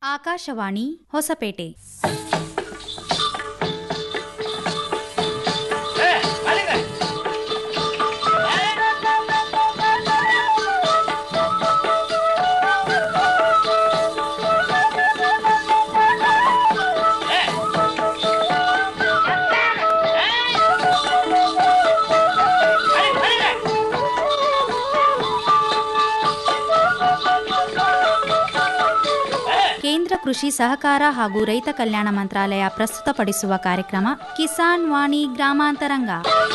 ಆಕಾಶವಾಣಿ ಹೊಸಪೇಟೆ ಕೇಂದ್ರ ಕೃಷಿ ಸಹಕಾರ ಹಾಗೂ ರೈತ ಕಲ್ಯಾಣ ಮಂತ್ರಾಲಯ ಪ್ರಸ್ತುತಪಡಿಸುವ ಕಾರ್ಯಕ್ರಮ ಕಿಸಾನ್ ವಾಣಿ ಗ್ರಾಮಾಂತರಂಗ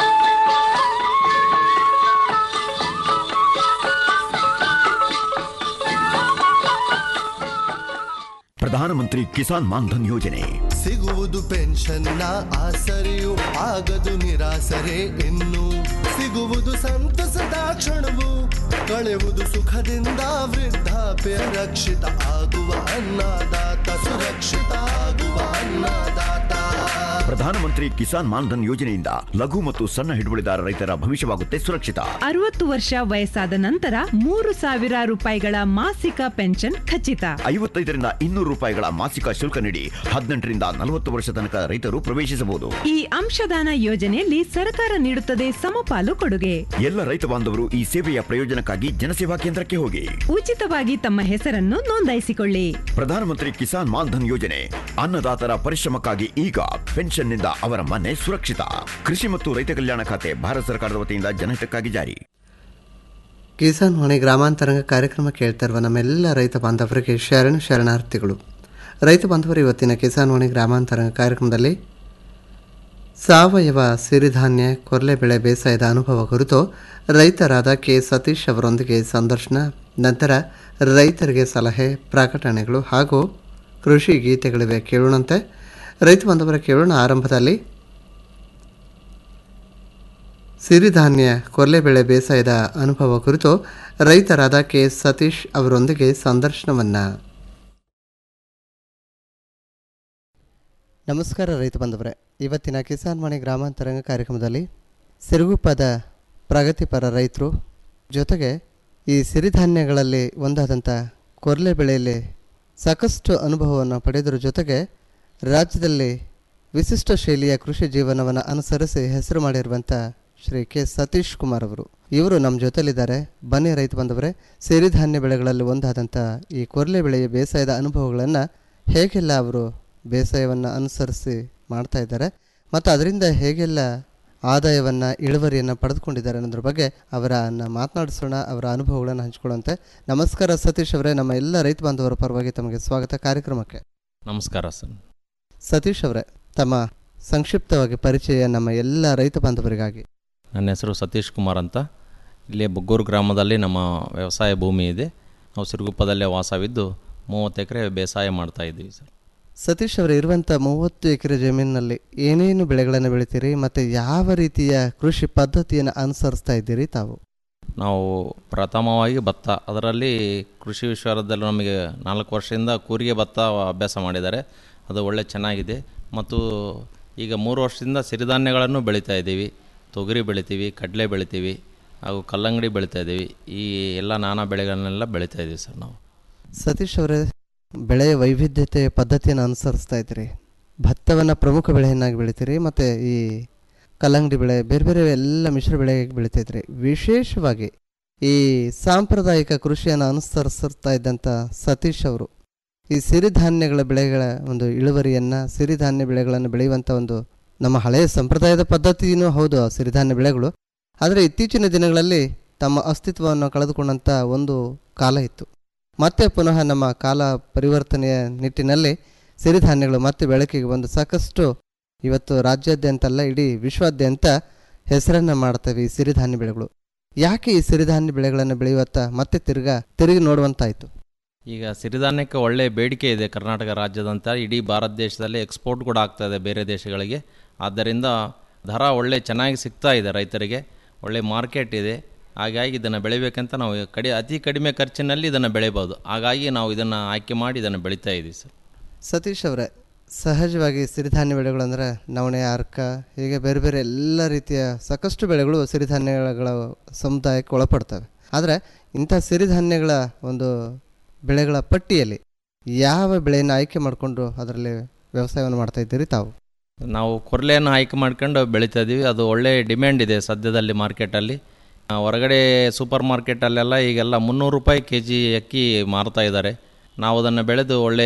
ಪ್ರಧಾನಮಂತ್ರಿ ಕಿಸಾನ್ ಮಾನ್ಧನ್ ಯೋಜನೆ ಸಿಗುವುದು ಪೆನ್ಷನ್ನ ಆಸರೆಯು ಆಗದು ನಿರಾಸರೆ ಇನ್ನು ಸಿಗುವುದು ಸಂತಸದ ಕ್ಷಣವು ಕಳೆಯುವುದು ಸುಖದಿಂದ ವೃದ್ಧಾಪ್ಯ ರಕ್ಷಿತ ಆಗುವ ಅನ್ನದಾತ ಸುರಕ್ಷಿತ ಆಗುವ ಅನ್ನದಾತ ಪ್ರಧಾನಮಂತ್ರಿ ಕಿಸಾನ್ ಮಾನ್ಧನ್ ಯೋಜನೆಯಿಂದ ಲಘು ಮತ್ತು ಸಣ್ಣ ಹಿಡುವಳಿದಾರ ರೈತರ ಭವಿಷ್ಯವಾಗುತ್ತೆ ಸುರಕ್ಷಿತ ಅರವತ್ತು ವರ್ಷ ವಯಸ್ಸಾದ ನಂತರ ಮೂರು ಸಾವಿರ ರೂಪಾಯಿಗಳ ಮಾಸಿಕ ಪೆನ್ಷನ್ ಖಚಿತ ಐವತ್ತೈದರಿಂದ ಇನ್ನೂರು ರೂಪಾಯಿಗಳ ಮಾಸಿಕ ಶುಲ್ಕ ನೀಡಿ ಹದಿನೆಂಟರಿಂದ ನಲವತ್ತು ವರ್ಷ ತನಕ ರೈತರು ಪ್ರವೇಶಿಸಬಹುದು ಈ ಅಂಶದಾನ ಯೋಜನೆಯಲ್ಲಿ ಸರ್ಕಾರ ನೀಡುತ್ತದೆ ಸಮಪಾಲು ಕೊಡುಗೆ ಎಲ್ಲ ರೈತ ಬಾಂಧವರು ಈ ಸೇವೆಯ ಪ್ರಯೋಜನಕ್ಕಾಗಿ ಜನಸೇವಾ ಕೇಂದ್ರಕ್ಕೆ ಹೋಗಿ ಉಚಿತವಾಗಿ ತಮ್ಮ ಹೆಸರನ್ನು ನೋಂದಾಯಿಸಿಕೊಳ್ಳಿ ಪ್ರಧಾನಮಂತ್ರಿ ಕಿಸಾನ್ ಮಾನ್ಧನ್ ಯೋಜನೆ ಅನ್ನದಾತರ ಪರಿಶ್ರಮಕ್ಕಾಗಿ ಈಗ ಪೆನ್ಷನ್ನಿಂದ ಅವರ ಮನೆ ಸುರಕ್ಷಿತ ಕೃಷಿ ಮತ್ತು ರೈತ ಕಲ್ಯಾಣ ಖಾತೆ ಭಾರತ ಸರ್ಕಾರದ ವತಿಯಿಂದ ಜನಹಿತಕ್ಕಾಗಿ ಜಾರಿ ಕಿಸಾನ್ ವಾಣಿ ಗ್ರಾಮಾಂತರಂಗ ಕಾರ್ಯಕ್ರಮ ಕೇಳ್ತಾ ಇರುವ ನಮ್ಮೆಲ್ಲ ರೈತ ಬಾಂಧವರಿಗೆ ಶರಣ ಶರಣಾರ್ಥಿಗಳು ರೈತ ಬಾಂಧವರು ಇವತ್ತಿನ ಕಿಸಾನ್ ವಾಣಿ ಗ್ರಾಮಾಂತರಂಗ ಕಾರ್ಯಕ್ರಮದಲ್ಲಿ ಸಾವಯವ ಸಿರಿಧಾನ್ಯ ಕೊರ್ಲೆ ಬೆಳೆ ಬೇಸಾಯದ ಅನುಭವ ಕುರಿತು ರೈತರಾದ ಕೆ ಸತೀಶ್ ಅವರೊಂದಿಗೆ ಸಂದರ್ಶನ ನಂತರ ರೈತರಿಗೆ ಸಲಹೆ ಪ್ರಕಟಣೆಗಳು ಹಾಗೂ ಕೃಷಿ ಗೀತೆಗಳಿವೆ ಕೇಳೋಣಂತೆ ರೈತ ಬಾಂಧವರ ಕೇಳೋಣ ಆರಂಭದಲ್ಲಿ ಸಿರಿಧಾನ್ಯ ಕೊರ್ಲೆಬೆಳೆ ಬೇಸಾಯದ ಅನುಭವ ಕುರಿತು ರೈತರಾದ ಕೆ ಸತೀಶ್ ಅವರೊಂದಿಗೆ ಸಂದರ್ಶನವನ್ನು ನಮಸ್ಕಾರ ರೈತ ಬಂಧುವರೇ ಇವತ್ತಿನ ಕಿಸಾನ್ ವಾಣಿ ಗ್ರಾಮಾಂತರಂಗ ಕಾರ್ಯಕ್ರಮದಲ್ಲಿ ಸಿರುಗುಪ್ಪದ ಪ್ರಗತಿಪರ ರೈತರು ಜೊತೆಗೆ ಈ ಸಿರಿಧಾನ್ಯಗಳಲ್ಲಿ ಒಂದಾದಂಥ ಕೊರ್ಲೆ ಬೆಳೆಯಲ್ಲಿ ಸಾಕಷ್ಟು ಅನುಭವವನ್ನು ಪಡೆದರ ಜೊತೆಗೆ ರಾಜ್ಯದಲ್ಲಿ ವಿಶಿಷ್ಟ ಶೈಲಿಯ ಕೃಷಿ ಜೀವನವನ್ನು ಅನುಸರಿಸಿ ಹೆಸರು ಮಾಡಿರುವಂಥ ಶ್ರೀ ಕೆ ಸತೀಶ್ ಕುಮಾರ್ ಅವರು ಇವರು ನಮ್ಮ ಜೊತೆಲಿದ್ದಾರೆ ಬನ್ನಿ ರೈತ ಬಂದವರೇ ಸಿರಿಧಾನ್ಯ ಬೆಳೆಗಳಲ್ಲಿ ಒಂದಾದಂಥ ಈ ಕೊರ್ಲೆ ಬೆಳೆಯ ಬೇಸಾಯದ ಅನುಭವಗಳನ್ನು ಹೇಗೆಲ್ಲ ಅವರು ಬೇಸಾಯವನ್ನು ಅನುಸರಿಸಿ ಮಾಡ್ತಾ ಇದ್ದಾರೆ ಮತ್ತು ಅದರಿಂದ ಹೇಗೆಲ್ಲ ಆದಾಯವನ್ನು ಇಳುವರಿಯನ್ನು ಪಡೆದುಕೊಂಡಿದ್ದಾರೆ ಅನ್ನೋದ್ರ ಬಗ್ಗೆ ಅವರನ್ನು ಮಾತನಾಡಿಸೋಣ ಅವರ ಅನುಭವಗಳನ್ನು ಹಂಚ್ಕೊಳ್ಳುವಂತೆ ನಮಸ್ಕಾರ ಸತೀಶ್ ಅವರೇ ನಮ್ಮ ಎಲ್ಲ ರೈತ ಬಾಂಧವರ ಪರವಾಗಿ ತಮಗೆ ಸ್ವಾಗತ ಕಾರ್ಯಕ್ರಮಕ್ಕೆ ನಮಸ್ಕಾರ ಸರ್ ಸತೀಶ್ ಅವರೇ ತಮ್ಮ ಸಂಕ್ಷಿಪ್ತವಾಗಿ ಪರಿಚಯ ನಮ್ಮ ಎಲ್ಲ ರೈತ ಬಾಂಧವರಿಗಾಗಿ ನನ್ನ ಹೆಸರು ಸತೀಶ್ ಕುಮಾರ್ ಅಂತ ಇಲ್ಲಿ ಬೊಗ್ಗೂರು ಗ್ರಾಮದಲ್ಲಿ ನಮ್ಮ ವ್ಯವಸಾಯ ಭೂಮಿ ಇದೆ ನಾವು ಸಿರುಗುಪ್ಪದಲ್ಲೇ ವಾಸವಿದ್ದು ಮೂವತ್ತು ಎಕರೆ ಬೇಸಾಯ ಮಾಡ್ತಾ ಇದ್ದೀವಿ ಸರ್ ಸತೀಶ್ ಅವರು ಇರುವಂಥ ಮೂವತ್ತು ಎಕರೆ ಜಮೀನಿನಲ್ಲಿ ಏನೇನು ಬೆಳೆಗಳನ್ನು ಬೆಳಿತೀರಿ ಮತ್ತು ಯಾವ ರೀತಿಯ ಕೃಷಿ ಪದ್ಧತಿಯನ್ನು ಅನುಸರಿಸ್ತಾ ಇದ್ದೀರಿ ತಾವು ನಾವು ಪ್ರಥಮವಾಗಿ ಭತ್ತ ಅದರಲ್ಲಿ ಕೃಷಿ ವಿಶ್ವವಿದ್ಯಾಲಯ ನಮಗೆ ನಾಲ್ಕು ವರ್ಷದಿಂದ ಕೂರಿಗೆ ಭತ್ತ ಅಭ್ಯಾಸ ಮಾಡಿದ್ದಾರೆ ಅದು ಒಳ್ಳೆ ಚೆನ್ನಾಗಿದೆ ಮತ್ತು ಈಗ ಮೂರು ವರ್ಷದಿಂದ ಸಿರಿಧಾನ್ಯಗಳನ್ನು ಬೆಳೀತಾ ಇದ್ದೀವಿ ತೊಗರಿ ಬೆಳಿತೀವಿ ಕಡಲೆ ಬೆಳಿತೀವಿ ಹಾಗೂ ಕಲ್ಲಂಗಡಿ ಬೆಳೀತಾ ಇದ್ದೀವಿ ಈ ಎಲ್ಲ ನಾನಾ ಬೆಳೆಗಳನ್ನೆಲ್ಲ ಬೆಳೀತಾ ಇದ್ದೀವಿ ಸರ್ ನಾವು ಸತೀಶ್ ಅವರೇ ಬೆಳೆಯ ವೈವಿಧ್ಯತೆಯ ಪದ್ಧತಿಯನ್ನು ಅನುಸರಿಸ್ತಾ ಇದ್ದೀರಿ ಭತ್ತವನ್ನು ಪ್ರಮುಖ ಬೆಳೆಯನ್ನಾಗಿ ಬೆಳಿತೀರಿ ಮತ್ತು ಈ ಕಲ್ಲಂಗಡಿ ಬೆಳೆ ಬೇರೆ ಬೇರೆ ಎಲ್ಲ ಮಿಶ್ರ ಬೆಳೆ ಬೆಳಿತಾ ಇದ್ರಿ ವಿಶೇಷವಾಗಿ ಈ ಸಾಂಪ್ರದಾಯಿಕ ಕೃಷಿಯನ್ನು ಅನುಸರಿಸ್ತಾ ಇದ್ದಂಥ ಸತೀಶ್ ಅವರು ಈ ಸಿರಿಧಾನ್ಯಗಳ ಬೆಳೆಗಳ ಒಂದು ಇಳುವರಿಯನ್ನು ಸಿರಿಧಾನ್ಯ ಬೆಳೆಗಳನ್ನು ಬೆಳೆಯುವಂಥ ಒಂದು ನಮ್ಮ ಹಳೆಯ ಸಂಪ್ರದಾಯದ ಪದ್ಧತಿಯೂ ಹೌದು ಆ ಸಿರಿಧಾನ್ಯ ಬೆಳೆಗಳು ಆದರೆ ಇತ್ತೀಚಿನ ದಿನಗಳಲ್ಲಿ ತಮ್ಮ ಅಸ್ತಿತ್ವವನ್ನು ಕಳೆದುಕೊಂಡಂಥ ಒಂದು ಕಾಲ ಇತ್ತು ಮತ್ತೆ ಪುನಃ ನಮ್ಮ ಕಾಲ ಪರಿವರ್ತನೆಯ ನಿಟ್ಟಿನಲ್ಲಿ ಸಿರಿಧಾನ್ಯಗಳು ಮತ್ತೆ ಬೆಳಕಿಗೆ ಬಂದು ಸಾಕಷ್ಟು ಇವತ್ತು ರಾಜ್ಯಾದ್ಯಂತ ಅಲ್ಲ ಇಡೀ ವಿಶ್ವಾದ್ಯಂತ ಹೆಸರನ್ನು ಮಾಡ್ತವೆ ಈ ಸಿರಿಧಾನ್ಯ ಬೆಳೆಗಳು ಯಾಕೆ ಈ ಸಿರಿಧಾನ್ಯ ಬೆಳೆಗಳನ್ನು ಬೆಳೆಯುವತ್ತ ಮತ್ತೆ ತಿರ್ಗಾ ತಿರುಗಿ ನೋಡುವಂತಾಯಿತು ಈಗ ಸಿರಿಧಾನ್ಯಕ್ಕೆ ಒಳ್ಳೆಯ ಬೇಡಿಕೆ ಇದೆ ಕರ್ನಾಟಕ ರಾಜ್ಯದಂತ ಇಡೀ ಭಾರತ ದೇಶದಲ್ಲಿ ಎಕ್ಸ್ಪೋರ್ಟ್ ಕೂಡ ಆಗ್ತಾ ಇದೆ ಬೇರೆ ದೇಶಗಳಿಗೆ ಆದ್ದರಿಂದ ದರ ಒಳ್ಳೆ ಚೆನ್ನಾಗಿ ಸಿಗ್ತಾ ಇದೆ ರೈತರಿಗೆ ಒಳ್ಳೆ ಮಾರ್ಕೆಟ್ ಇದೆ ಹಾಗಾಗಿ ಇದನ್ನು ಬೆಳಿಬೇಕಂತ ನಾವು ಕಡಿ ಅತಿ ಕಡಿಮೆ ಖರ್ಚಿನಲ್ಲಿ ಇದನ್ನು ಬೆಳಿಬೋದು ಹಾಗಾಗಿ ನಾವು ಇದನ್ನು ಆಯ್ಕೆ ಮಾಡಿ ಇದನ್ನು ಬೆಳೀತಾ ಇದ್ದೀವಿ ಸರ್ ಸತೀಶ್ ಅವರೇ ಸಹಜವಾಗಿ ಸಿರಿಧಾನ್ಯ ಬೆಳೆಗಳು ಅಂದರೆ ನವಣೆ ಅರ್ಕ ಹೀಗೆ ಬೇರೆ ಬೇರೆ ಎಲ್ಲ ರೀತಿಯ ಸಾಕಷ್ಟು ಬೆಳೆಗಳು ಸಿರಿಧಾನ್ಯಗಳ ಸಮುದಾಯಕ್ಕೆ ಒಳಪಡ್ತವೆ ಆದರೆ ಇಂಥ ಸಿರಿಧಾನ್ಯಗಳ ಒಂದು ಬೆಳೆಗಳ ಪಟ್ಟಿಯಲ್ಲಿ ಯಾವ ಬೆಳೆಯನ್ನು ಆಯ್ಕೆ ಮಾಡಿಕೊಂಡು ಅದರಲ್ಲಿ ವ್ಯವಸಾಯವನ್ನು ಮಾಡ್ತಾ ಇದ್ದೀರಿ ತಾವು ನಾವು ಕೊರ್ಲೆಯನ್ನು ಆಯ್ಕೆ ಮಾಡ್ಕೊಂಡು ಬೆಳೀತಾ ಇದ್ದೀವಿ ಅದು ಒಳ್ಳೆ ಡಿಮ್ಯಾಂಡ್ ಇದೆ ಸದ್ಯದಲ್ಲಿ ಮಾರ್ಕೆಟಲ್ಲಿ ಆ, ಹೊರಗಡೆ ಸೂಪರ್ ಮಾರ್ಕೆಟಲ್ಲೆಲ್ಲ ಈಗೆಲ್ಲ ಮುನ್ನೂರು ರೂಪಾಯಿ ಕೆ ಜಿ ಅಕ್ಕಿ ಮಾರ್ತಾ ಇದ್ದಾರೆ ನಾವು ಅದನ್ನು ಬೆಳೆದು ಒಳ್ಳೆ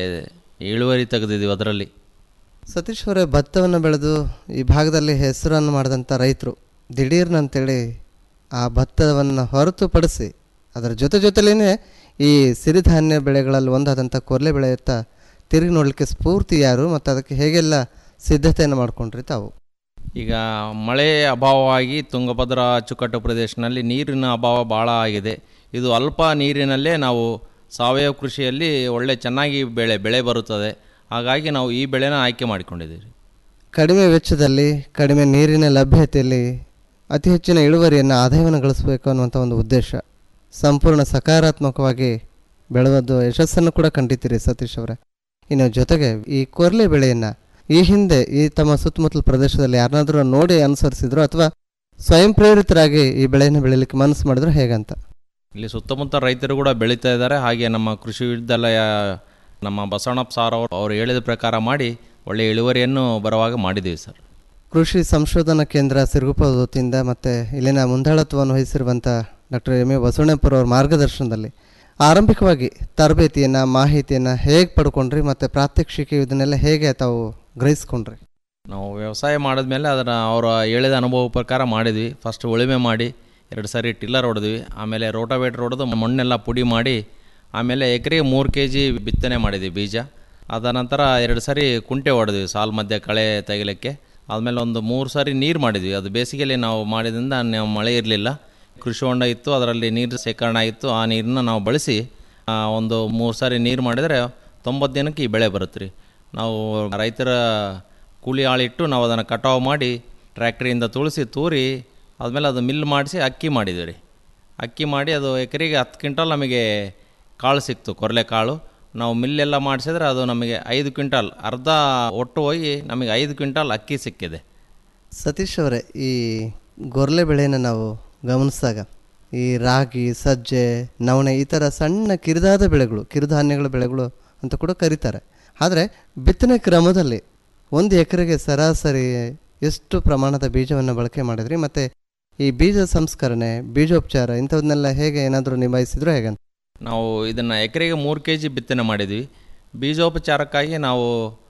ಇಳುವರಿ ತೆಗೆದಿದ್ದೀವಿ ಅದರಲ್ಲಿ ಸತೀಶ್ ಅವರೇ ಭತ್ತವನ್ನು ಬೆಳೆದು ಈ ಭಾಗದಲ್ಲಿ ಹೆಸರನ್ನು ಮಾಡಿದಂಥ ರೈತರು ದಿಢೀರ್ನಂತೇಳಿ ಆ ಭತ್ತವನ್ನು ಹೊರತುಪಡಿಸಿ ಅದರ ಜೊತೆ ಜೊತೆಲೇ ಈ ಸಿರಿಧಾನ್ಯ ಬೆಳೆಗಳಲ್ಲಿ ಒಂದಾದಂಥ ಕೊರ್ಲೆ ಬೆಳೆಯುತ್ತಾ ತಿರುಗಿ ನೋಡಲಿಕ್ಕೆ ಸ್ಫೂರ್ತಿ ಯಾರು ಮತ್ತು ಅದಕ್ಕೆ ಹೇಗೆಲ್ಲ ಸಿದ್ಧತೆಯನ್ನು ಮಾಡಿಕೊಂಡ್ರಿ ತಾವು ಈಗ ಮಳೆ ಅಭಾವವಾಗಿ ತುಂಗಭದ್ರಾ ಅಚ್ಚುಕಟ್ಟು ಪ್ರದೇಶದಲ್ಲಿ ನೀರಿನ ಅಭಾವ ಭಾಳ ಆಗಿದೆ ಇದು ಅಲ್ಪ ನೀರಿನಲ್ಲೇ ನಾವು ಸಾವಯವ ಕೃಷಿಯಲ್ಲಿ ಒಳ್ಳೆ ಚೆನ್ನಾಗಿ ಬೆಳೆ ಬೆಳೆ ಬರುತ್ತದೆ ಹಾಗಾಗಿ ನಾವು ಈ ಬೆಳೆನ ಆಯ್ಕೆ ಮಾಡಿಕೊಂಡಿದ್ದೀವಿ ಕಡಿಮೆ ವೆಚ್ಚದಲ್ಲಿ ಕಡಿಮೆ ನೀರಿನ ಲಭ್ಯತೆಯಲ್ಲಿ ಅತಿ ಹೆಚ್ಚಿನ ಇಳುವರಿಯನ್ನು ಆದಾಯವನ್ನು ಗಳಿಸಬೇಕು ಅನ್ನುವಂಥ ಒಂದು ಉದ್ದೇಶ ಸಂಪೂರ್ಣ ಸಕಾರಾತ್ಮಕವಾಗಿ ಬೆಳೆಯೋದು ಯಶಸ್ಸನ್ನು ಕೂಡ ಕಂಡಿದ್ದೀರಿ ಸತೀಶ್ ಅವರೇ ಇನ್ನು ಜೊತೆಗೆ ಈ ಕೊರ್ಲೆ ಬೆಳೆಯನ್ನು ಈ ಹಿಂದೆ ಈ ತಮ್ಮ ಸುತ್ತಮುತ್ತಲ ಪ್ರದೇಶದಲ್ಲಿ ಯಾರನ್ನಾದರೂ ನೋಡಿ ಅನುಸರಿಸಿದ್ರು ಅಥವಾ ಸ್ವಯಂ ಪ್ರೇರಿತರಾಗಿ ಈ ಬೆಳೆಯನ್ನು ಬೆಳೀಲಿಕ್ಕೆ ಮನಸ್ಸು ಮಾಡಿದ್ರು ಹೇಗಂತ ಇಲ್ಲಿ ಸುತ್ತಮುತ್ತ ರೈತರು ಕೂಡ ಬೆಳೀತಾ ಇದ್ದಾರೆ ಹಾಗೆ ನಮ್ಮ ಕೃಷಿ ವಿಶ್ವವಿದ್ಯಾಲಯ ನಮ್ಮ ಬಸವಣ್ಣಪ್ಪ ಸಾರ್ ಅವರು ಅವರು ಹೇಳಿದ ಪ್ರಕಾರ ಮಾಡಿ ಒಳ್ಳೆಯ ಇಳುವರಿಯನ್ನು ಬರುವಾಗ ಮಾಡಿದ್ದೀವಿ ಸರ್ ಕೃಷಿ ಸಂಶೋಧನಾ ಕೇಂದ್ರ ಸಿರುಗುಪ್ಪ ವತಿಯಿಂದ ಮತ್ತು ಇಲ್ಲಿನ ಮುಂದಾಳತ್ವವನ್ನು ವಹಿಸಿರುವಂಥ ಡಾಕ್ಟರ್ ಎಮ್ ಎ ಬಸವಣ್ಣಪ್ಪರವ್ರ ಮಾರ್ಗದರ್ಶನದಲ್ಲಿ ಆರಂಭಿಕವಾಗಿ ತರಬೇತಿಯನ್ನು ಮಾಹಿತಿಯನ್ನು ಹೇಗೆ ಪಡ್ಕೊಂಡ್ರಿ ಮತ್ತು ಪ್ರಾತ್ಯಕ್ಷಿಕೆ ಇದನ್ನೆಲ್ಲ ಹೇಗೆ ತಾವು ಗ್ರಹಿಸ್ಕೊಂಡ್ರಿ ನಾವು ವ್ಯವಸಾಯ ಮಾಡಿದ್ಮೇಲೆ ಅದನ್ನು ಅವರು ಹೇಳಿದ ಅನುಭವ ಪ್ರಕಾರ ಮಾಡಿದ್ವಿ ಫಸ್ಟ್ ಉಳುಮೆ ಮಾಡಿ ಎರಡು ಸಾರಿ ಟಿಲ್ಲರ್ ಹೊಡೆದ್ವಿ ಆಮೇಲೆ ರೋಟಾವೇಟ್ರ್ ಹೊಡೆದು ಮಣ್ಣೆಲ್ಲ ಪುಡಿ ಮಾಡಿ ಆಮೇಲೆ ಎಕರೆಗೆ ಮೂರು ಕೆ ಜಿ ಬಿತ್ತನೆ ಮಾಡಿದ್ವಿ ಬೀಜ ಅದ ನಂತರ ಎರಡು ಸಾರಿ ಕುಂಟೆ ಹೊಡೆದ್ವಿ ಸಾಲು ಮಧ್ಯೆ ಕಳೆ ತೆಗಿಲಿಕ್ಕೆ ಆದಮೇಲೆ ಒಂದು ಮೂರು ಸಾರಿ ನೀರು ಮಾಡಿದ್ವಿ ಅದು ಬೇಸಿಗೆಯಲ್ಲಿ ನಾವು ಮಾಡಿದ್ರಿಂದ ನಾವು ಮಳೆ ಇರಲಿಲ್ಲ ಕೃಷಿ ಹೊಂಡ ಇತ್ತು ಅದರಲ್ಲಿ ನೀರು ಶೇಖರಣೆ ಆಗಿತ್ತು ಆ ನೀರನ್ನ ನಾವು ಬಳಸಿ ಆ, ಒಂದು ಮೂರು ಸಾರಿ ನೀರು ಮಾಡಿದರೆ ತೊಂಬತ್ತು ದಿನಕ್ಕೆ ಈ ಬೆಳೆ ಬರುತ್ತೆ ರೀ ನಾವು ರೈತರ ಕೂಲಿ ಆಳಿಟ್ಟು ನಾವು ಅದನ್ನು ಕಟಾವು ಮಾಡಿ ಟ್ರ್ಯಾಕ್ಟ್ರಿಯಿಂದ ತುಳಿಸಿ ತೂರಿ ಆದಮೇಲೆ ಅದು ಮಿಲ್ ಮಾಡಿಸಿ ಅಕ್ಕಿ ಮಾಡಿದ್ವಿ ರೀ ಅಕ್ಕಿ ಮಾಡಿ ಅದು ಎಕರೆಗೆ ಹತ್ತು ಕ್ವಿಂಟಲ್ ನಮಗೆ ಕಾಳು ಸಿಕ್ತು ಕೊರಲೆ ಕಾಳು ನಾವು ಮಿಲ್ಲೆಲ್ಲ ಮಾಡಿಸಿದ್ರೆ ಅದು ನಮಗೆ ಐದು ಕ್ವಿಂಟಲ್ ಅರ್ಧ ಒಟ್ಟು ಹೋಗಿ ನಮಗೆ ಐದು ಕ್ವಿಂಟಲ್ ಅಕ್ಕಿ ಸಿಕ್ಕಿದೆ ಸತೀಶ್ ಅವರೇ ಈ ಗೊರ್ಲೆ ಬೆಳೆಯನ್ನು ನಾವು ಗಮನಿಸಿದಾಗ ಈ ರಾಗಿ ಸಜ್ಜೆ ನವಣೆ ಈ ಥರ ಸಣ್ಣ ಕಿರಿದಾದ ಬೆಳೆಗಳು ಕಿರುಧಾನ್ಯಗಳ ಬೆಳೆಗಳು ಅಂತ ಕೂಡ ಕರೀತಾರೆ ಆದರೆ ಬಿತ್ತನೆ ಕ್ರಮದಲ್ಲಿ ಒಂದು ಎಕರೆಗೆ ಸರಾಸರಿ ಎಷ್ಟು ಪ್ರಮಾಣದ ಬೀಜವನ್ನು ಬಳಕೆ ಮಾಡಿದ್ರಿ ಮತ್ತು ಈ ಬೀಜ ಸಂಸ್ಕರಣೆ ಬೀಜೋಪಚಾರ ಇಂಥವನ್ನೆಲ್ಲ ಹೇಗೆ ಏನಾದರೂ ನಿಭಾಯಿಸಿದ್ರು ಹೇಗಂತ ನಾವು ಇದನ್ನು ಎಕರೆಗೆ ಮೂರು ಕೆ ಜಿ ಬಿತ್ತನೆ ಮಾಡಿದ್ವಿ ಬೀಜೋಪಚಾರಕ್ಕಾಗಿ ನಾವು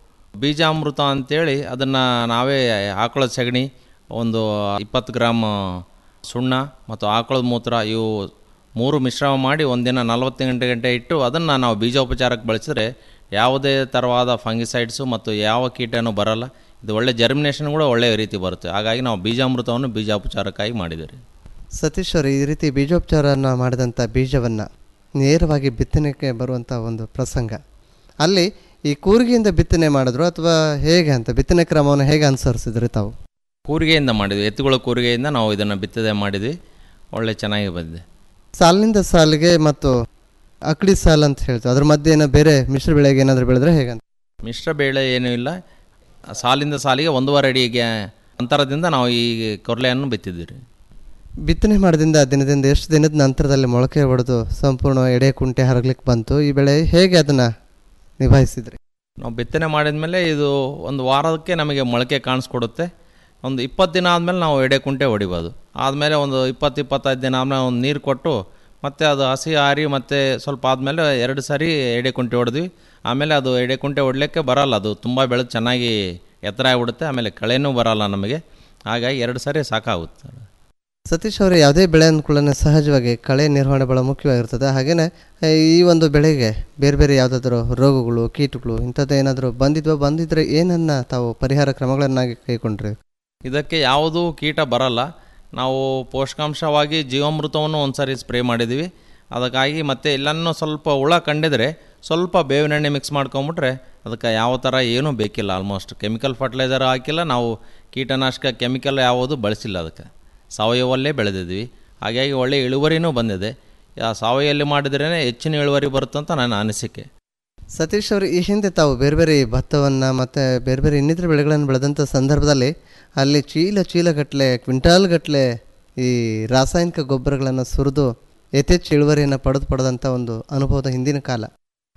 ಬೀಜಾಮೃತ ಅಂತೇಳಿ ಅದನ್ನು ನಾವೇ ಆಕಳದ ಸಗಣಿ ಒಂದು ಇಪ್ಪತ್ತು ಗ್ರಾಮ್ ಸುಣ್ಣ ಮತ್ತು ಆಕಳದ ಮೂತ್ರ ಇವು ಮೂರು ಮಿಶ್ರಣ ಮಾಡಿ ಒಂದಿನ ನಲವತ್ತು ಗಂಟೆ ಗಂಟೆ ಇಟ್ಟು ಅದನ್ನು ನಾವು ಬೀಜೋಪಚಾರಕ್ಕೆ ಬಳಸಿದ್ರೆ ಯಾವುದೇ ಥರವಾದ ಫಂಗಿಸೈಡ್ಸು ಮತ್ತು ಯಾವ ಕೀಟನೂ ಬರಲ್ಲ ಇದು ಒಳ್ಳೆ ಜರ್ಮಿನೇಷನ್ ಕೂಡ ಒಳ್ಳೆಯ ರೀತಿ ಬರುತ್ತೆ ಹಾಗಾಗಿ ನಾವು ಬೀಜಾಮೃತವನ್ನು ಬೀಜೋಪಚಾರಕ್ಕಾಗಿ ಮಾಡಿದ್ದೀವಿ ಸತೀಶ್ ಅವರು ಈ ರೀತಿ ಬೀಜೋಪಚಾರನ ಮಾಡಿದಂಥ ಬೀಜವನ್ನು ನೇರವಾಗಿ ಬಿತ್ತನೆಗೆ ಬರುವಂಥ ಒಂದು ಪ್ರಸಂಗ ಅಲ್ಲಿ ಈ ಕೂರಿಗೆಯಿಂದ ಬಿತ್ತನೆ ಮಾಡಿದ್ರು ಅಥವಾ ಹೇಗೆ ಅಂತ ಬಿತ್ತನೆ ಕ್ರಮವನ್ನು ಹೇಗೆ ಅನುಸರಿಸಿದ್ರಿ ತಾವು ಕೂರಿಗೆಯಿಂದ ಮಾಡಿದ್ವಿ ಎತ್ತುಗಳ ಕೂರಿಗೆಯಿಂದ ನಾವು ಇದನ್ನು ಬಿತ್ತನೆ ಮಾಡಿದ್ವಿ ಒಳ್ಳೆ ಚೆನ್ನಾಗಿ ಬಂದಿದೆ ಸಾಲಿನಿಂದ ಸಾಲಿಗೆ ಮತ್ತು ಅಕಡಿ ಸಾಲ್ ಅಂತ ಹೇಳ್ತೀವಿ ಅದ್ರ ಮಧ್ಯೆ ಏನೋ ಬೇರೆ ಮಿಶ್ರ ಬೆಳೆಗೆ ಏನಾದರೂ ಬೆಳೆದ್ರೆ ಹೇಗಂತ ಮಿಶ್ರ ಬೇಳೆ ಏನೂ ಇಲ್ಲ ಸಾಲಿಂದ ಸಾಲಿಗೆ ಒಂದೂವರೆ ಅಡಿಗೆ ಅಂತರದಿಂದ ನಾವು ಈ ಕೊರ್ಲೆಯನ್ನು ಬಿತ್ತಿದ್ವಿ ರೀ ಬಿತ್ತನೆ ಮಾಡಿದಿಂದ ದಿನದಿಂದ ಎಷ್ಟು ದಿನದ ನಂತರದಲ್ಲಿ ಮೊಳಕೆ ಹೊಡೆದು ಸಂಪೂರ್ಣ ಎಡೆ ಕುಂಟೆ ಹರಗ್ಲಿಕ್ಕೆ ಬಂತು ಈ ಬೆಳೆ ಹೇಗೆ ಅದನ್ನು ನಿಭಾಯಿಸಿದ್ರಿ ನಾವು ಬಿತ್ತನೆ ಮಾಡಿದ್ಮೇಲೆ ಇದು ಒಂದು ವಾರಕ್ಕೆ ನಮಗೆ ಮೊಳಕೆ ಕಾಣಿಸ್ಕೊಡುತ್ತೆ ಒಂದು ಇಪ್ಪತ್ತು ದಿನ ಆದಮೇಲೆ ನಾವು ಎಡೆ ಕುಂಟೆ ಹೊಡಿಬೋದು ಆದಮೇಲೆ ಒಂದು ಇಪ್ಪತ್ತು ಇಪ್ಪತ್ತೈದು ದಿನ ಆದಮೇಲೆ ಒಂದು ನೀರು ಕೊಟ್ಟು ಮತ್ತು ಅದು ಹಸಿ ಆರಿ ಮತ್ತು ಸ್ವಲ್ಪ ಆದಮೇಲೆ ಎರಡು ಸಾರಿ ಎಡೆ ಕುಂಟೆ ಹೊಡೆದ್ವಿ ಆಮೇಲೆ ಅದು ಎಡೆ ಕುಂಟೆ ಹೊಡ್ಲಿಕ್ಕೆ ಬರಲ್ಲ ಅದು ತುಂಬ ಬೆಳೆದು ಚೆನ್ನಾಗಿ ಎತ್ತರ ಆಗಿಬಿಡುತ್ತೆ ಆಮೇಲೆ ಕಳೆನೂ ಬರಲ್ಲ ನಮಗೆ ಹಾಗಾಗಿ ಎರಡು ಸಾರಿ ಸಾಕಾಗುತ್ತೆ ಸತೀಶ್ ಅವರೇ ಯಾವುದೇ ಬೆಳೆ ಅನುಕೂಲನೆ ಸಹಜವಾಗಿ ಕಳೆ ನಿರ್ವಹಣೆ ಭಾಳ ಮುಖ್ಯವಾಗಿರ್ತದೆ ಹಾಗೆಯೇ ಈ ಒಂದು ಬೆಳೆಗೆ ಬೇರೆ ಬೇರೆ ಯಾವುದಾದ್ರೂ ರೋಗಗಳು ಕೀಟಗಳು ಇಂಥದ್ದು ಏನಾದರೂ ಬಂದಿದ್ವಾ ಬಂದಿದ್ರೆ ಏನನ್ನ ತಾವು ಪರಿಹಾರ ಕ್ರಮಗಳನ್ನಾಗಿ ಕೈಗೊಂಡ್ರಿ ಇದಕ್ಕೆ ಯಾವುದೂ ಕೀಟ ಬರಲ್ಲ ನಾವು ಪೋಷಕಾಂಶವಾಗಿ ಜೀವಾಮೃತವನ್ನು ಒಂದು ಸಾರಿ ಸ್ಪ್ರೇ ಮಾಡಿದ್ದೀವಿ ಅದಕ್ಕಾಗಿ ಮತ್ತೆ ಎಲ್ಲನೂ ಸ್ವಲ್ಪ ಹುಳ ಕಂಡಿದ್ರೆ ಸ್ವಲ್ಪ ಬೇವಿನ ಎಣ್ಣೆ ಮಿಕ್ಸ್ ಮಾಡ್ಕೊಂಬಿಟ್ರೆ ಅದಕ್ಕೆ ಯಾವ ಥರ ಏನೂ ಬೇಕಿಲ್ಲ ಆಲ್ಮೋಸ್ಟ್ ಕೆಮಿಕಲ್ ಫರ್ಟಿಲೈಸರ್ ಹಾಕಿಲ್ಲ ನಾವು ಕೀಟನಾಶಕ ಕೆಮಿಕಲ್ ಯಾವುದು ಬಳಸಿಲ್ಲ ಅದಕ್ಕೆ ಸಾವಯವಲ್ಲೇ ಬೆಳೆದಿದ್ವಿ ಹಾಗಾಗಿ ಒಳ್ಳೆಯ ಇಳುವರಿನೂ ಬಂದಿದೆ ಆ ಸಾವಯವಲ್ಲಿ ಮಾಡಿದ್ರೇ ಹೆಚ್ಚಿನ ಇಳುವರಿ ಬರುತ್ತಂತ ನನ್ನ ಅನಿಸಿಕೆ ಸತೀಶ್ ಅವರು ಈ ಹಿಂದೆ ತಾವು ಬೇರೆ ಬೇರೆ ಭತ್ತವನ್ನು ಮತ್ತು ಬೇರೆ ಬೇರೆ ಇನ್ನಿತರ ಬೆಳೆಗಳನ್ನು ಬೆಳೆದಂಥ ಸಂದರ್ಭದಲ್ಲಿ ಅಲ್ಲಿ ಚೀಲ ಚೀಲಗಟ್ಟಲೆ ಕ್ವಿಂಟಾಲ್ ಗಟ್ಟಲೆ ಈ ರಾಸಾಯನಿಕ ಗೊಬ್ಬರಗಳನ್ನು ಸುರಿದು ಯಥೇಚ್ಛ ಇಳುವರಿಯನ್ನು ಪಡೆದು ಪಡೆದಂಥ ಒಂದು ಅನುಭವದ ಹಿಂದಿನ ಕಾಲ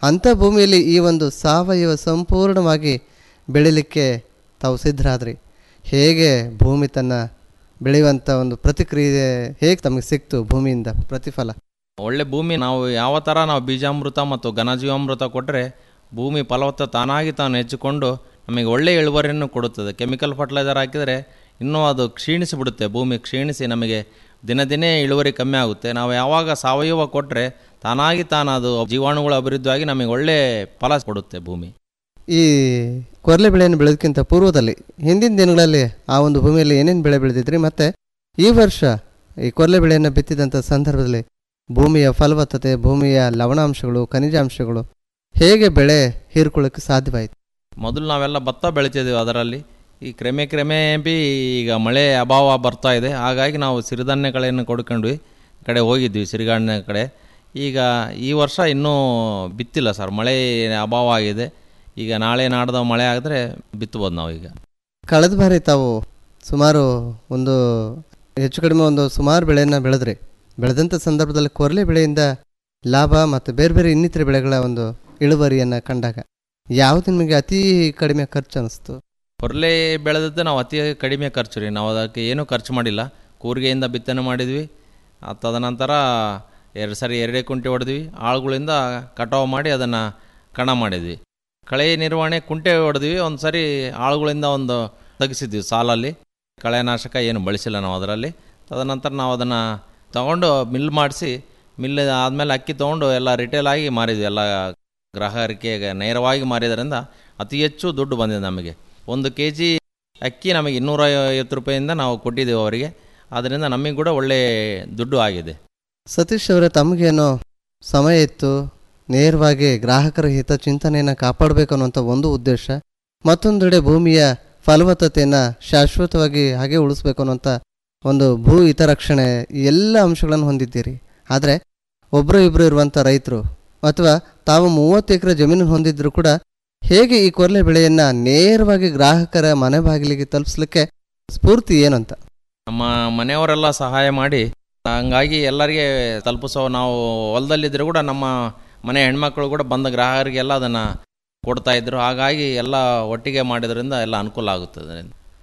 ಅಂಥ ಭೂಮಿಯಲ್ಲಿ ಈ ಒಂದು ಸಾವಯವ ಸಂಪೂರ್ಣವಾಗಿ ಬೆಳಿಲಿಕ್ಕೆ ತಾವು ಸಿದ್ಧರಾದ್ರಿ ಹೇಗೆ ಭೂಮಿ ತನ್ನ ಬೆಳೆಯುವಂಥ ಒಂದು ಪ್ರತಿಕ್ರಿಯೆ ಹೇಗೆ ತಮಗೆ ಸಿಕ್ತು ಭೂಮಿಯಿಂದ ಪ್ರತಿಫಲ ಒಳ್ಳೆ ಭೂಮಿ ನಾವು ಯಾವ ಥರ ನಾವು ಬೀಜಾಮೃತ ಮತ್ತು ಘನಜೀವಾಮೃತ ಕೊಟ್ಟರೆ ಭೂಮಿ ಫಲವತ್ತ ತಾನಾಗಿ ತಾನು ಹೆಚ್ಚಿಕೊಂಡು ನಮಗೆ ಒಳ್ಳೆಯ ಇಳುವರಿಯನ್ನು ಕೊಡುತ್ತದೆ ಕೆಮಿಕಲ್ ಫರ್ಟಿಲೈಸರ್ ಹಾಕಿದರೆ ಇನ್ನೂ ಅದು ಕ್ಷೀಣಿಸಿ ಬಿಡುತ್ತೆ ಭೂಮಿ ಕ್ಷೀಣಿಸಿ ನಮಗೆ ದಿನ ದಿನೇ ಇಳುವರಿ ಕಮ್ಮಿ ಆಗುತ್ತೆ ನಾವು ಯಾವಾಗ ಸಾವಯವ ಕೊಟ್ಟರೆ ತಾನಾಗಿ ತಾನು ಅದು ಜೀವಾಣುಗಳ ಅಭಿವೃದ್ಧಿಯಾಗಿ ನಮಗೆ ಒಳ್ಳೆ ಫಲ ಕೊಡುತ್ತೆ ಭೂಮಿ ಈ ಕೊರ್ಲೆ ಬೆಳೆಯನ್ನು ಬೆಳೆದಕ್ಕಿಂತ ಪೂರ್ವದಲ್ಲಿ ಹಿಂದಿನ ದಿನಗಳಲ್ಲಿ ಆ ಒಂದು ಭೂಮಿಯಲ್ಲಿ ಏನೇನು ಬೆಳೆ ಬೆಳೆದಿದ್ರಿ ಮತ್ತು ಈ ವರ್ಷ ಈ ಕೊರ್ಲೆ ಬೆಳೆಯನ್ನು ಬಿತ್ತಿದಂಥ ಸಂದರ್ಭದಲ್ಲಿ ಭೂಮಿಯ ಫಲವತ್ತತೆ ಭೂಮಿಯ ಲವಣಾಂಶಗಳು ಖನಿಜಾಂಶಗಳು ಹೇಗೆ ಬೆಳೆ ಹೀರ್ಕೊಳ್ಳೋಕ್ಕೆ ಸಾಧ್ಯವಾಯಿತು ಮೊದಲು ನಾವೆಲ್ಲ ಭತ್ತ ಬೆಳಿತಿದ್ದೀವಿ ಅದರಲ್ಲಿ ಈ ಕ್ರಮೆ ಕ್ರಮೆ ಬಿ ಈಗ ಮಳೆ ಅಭಾವ ಬರ್ತಾ ಇದೆ ಹಾಗಾಗಿ ನಾವು ಸಿರಿಧಾನ್ಯಗಳನ್ನು ಕೊಡ್ಕೊಂಡ್ವಿ ಈ ಕಡೆ ಹೋಗಿದ್ವಿ ಸಿರಿಧಾನ್ಯ ಕಡೆ ಈಗ ಈ ವರ್ಷ ಇನ್ನೂ ಬಿತ್ತಿಲ್ಲ ಸರ್ ಮಳೆ ಅಭಾವ ಆಗಿದೆ ಈಗ ನಾಳೆ ನಾಡ್ದ ಮಳೆ ಆಗಿದ್ರೆ ಬಿತ್ತಬೋದು ನಾವು ಈಗ ಕಳೆದ ಬಾರಿ ತಾವು ಸುಮಾರು ಒಂದು ಹೆಚ್ಚು ಕಡಿಮೆ ಒಂದು ಸುಮಾರು ಬೆಳೆಯನ್ನು ಬೆಳೆದ್ರಿ ಬೆಳೆದಂಥ ಸಂದರ್ಭದಲ್ಲಿ ಕೊರ್ಲೆ ಬೆಳೆಯಿಂದ ಲಾಭ ಮತ್ತು ಬೇರೆ ಬೇರೆ ಇನ್ನಿತರ ಬೆಳೆಗಳ ಒಂದು ಇಳುವರಿಯನ್ನು ಕಂಡಾಗ ಯಾವುದು ನಿಮಗೆ ಅತಿ ಕಡಿಮೆ ಖರ್ಚು ಅನಿಸ್ತು ಹೊರಲೆ ಬೆಳೆದದ್ದು ನಾವು ಅತಿ ಕಡಿಮೆ ಖರ್ಚು ರೀ ನಾವು ಅದಕ್ಕೆ ಏನೂ ಖರ್ಚು ಮಾಡಿಲ್ಲ ಕೂರಿಗೆಯಿಂದ ಬಿತ್ತನೆ ಮಾಡಿದ್ವಿ ಆ ತದನಂತರ ಎರಡು ಸರಿ ಎರಡೇ ಕುಂಟೆ ಹೊಡೆದ್ವಿ ಆಳುಗಳಿಂದ ಕಟಾವು ಮಾಡಿ ಅದನ್ನು ಕಣ ಮಾಡಿದ್ವಿ ಕಳೆ ನಿರ್ವಹಣೆ ಕುಂಟೆ ಹೊಡೆದ್ವಿ ಒಂದು ಸರಿ ಆಳುಗಳಿಂದ ಒಂದು ತೆಗೆಸಿದ್ವಿ ಸಾಲಲ್ಲಿ ಕಳೆನಾಶಕ ಏನು ಬಳಸಿಲ್ಲ ನಾವು ಅದರಲ್ಲಿ ತದನಂತರ ನಾವು ಅದನ್ನು ತಗೊಂಡು ಮಿಲ್ ಮಾಡಿಸಿ ಮಿಲ್ ಆದಮೇಲೆ ಅಕ್ಕಿ ತೊಗೊಂಡು ಎಲ್ಲ ರಿಟೇಲ್ ಆಗಿ ಮಾರಿದ್ವಿ ಎಲ್ಲ ಗ್ರಾಹಕರಿಗೆ ನೇರವಾಗಿ ಮಾರಿದ್ರಿಂದ ಅತಿ ಹೆಚ್ಚು ದುಡ್ಡು ಬಂದಿದೆ ನಮಗೆ ಒಂದು ಕೆ ಜಿ ಅಕ್ಕಿ ನಮಗೆ ಇನ್ನೂರ ಐವತ್ತು ರೂಪಾಯಿಂದ ನಾವು ಕೊಟ್ಟಿದ್ದೇವೆ ಅವರಿಗೆ ಆದ್ದರಿಂದ ನಮಗೆ ಕೂಡ ಒಳ್ಳೆ ದುಡ್ಡು ಆಗಿದೆ ಸತೀಶ್ ಅವರೇ ತಮಗೇನೋ ಸಮಯ ಇತ್ತು ನೇರವಾಗಿ ಗ್ರಾಹಕರ ಹಿತ ಚಿಂತನೆಯನ್ನು ಕಾಪಾಡಬೇಕು ಅನ್ನುವಂಥ ಒಂದು ಉದ್ದೇಶ ಮತ್ತೊಂದೆಡೆ ಭೂಮಿಯ ಫಲವತ್ತತೆಯನ್ನು ಶಾಶ್ವತವಾಗಿ ಹಾಗೆ ಉಳಿಸ್ಬೇಕು ಅನ್ನುವಂಥ ಒಂದು ಭೂ ಹಿತರಕ್ಷಣೆ ಈ ಎಲ್ಲ ಅಂಶಗಳನ್ನು ಹೊಂದಿದ್ದೀರಿ ಆದರೆ ಒಬ್ಬರು ಇಬ್ಬರು ಇರುವಂಥ ರೈತರು ಅಥವಾ ತಾವು ಮೂವತ್ತು ಎಕರೆ ಜಮೀನು ಹೊಂದಿದ್ರು ಕೂಡ ಹೇಗೆ ಈ ಕೊರ್ಲೆ ಬೆಳೆಯನ್ನು ನೇರವಾಗಿ ಗ್ರಾಹಕರ ಮನೆ ಬಾಗಿಲಿಗೆ ತಲುಪಿಸ್ಲಿಕ್ಕೆ ಸ್ಫೂರ್ತಿ ಏನು ಅಂತ ನಮ್ಮ ಮನೆಯವರೆಲ್ಲ ಸಹಾಯ ಮಾಡಿ ಹಂಗಾಗಿ ಎಲ್ಲರಿಗೆ ತಲುಪಿಸೋ ನಾವು ಹೊಲದಲ್ಲಿದ್ದರೂ ಕೂಡ ನಮ್ಮ ಮನೆ ಹೆಣ್ಮಕ್ಳು ಕೂಡ ಬಂದ ಗ್ರಾಹಕರಿಗೆಲ್ಲ ಅದನ್ನು ಕೊಡ್ತಾ ಇದ್ರು ಹಾಗಾಗಿ ಎಲ್ಲ ಒಟ್ಟಿಗೆ ಮಾಡಿದ್ರಿಂದ ಎಲ್ಲ ಅನುಕೂಲ ಆಗುತ್ತದೆ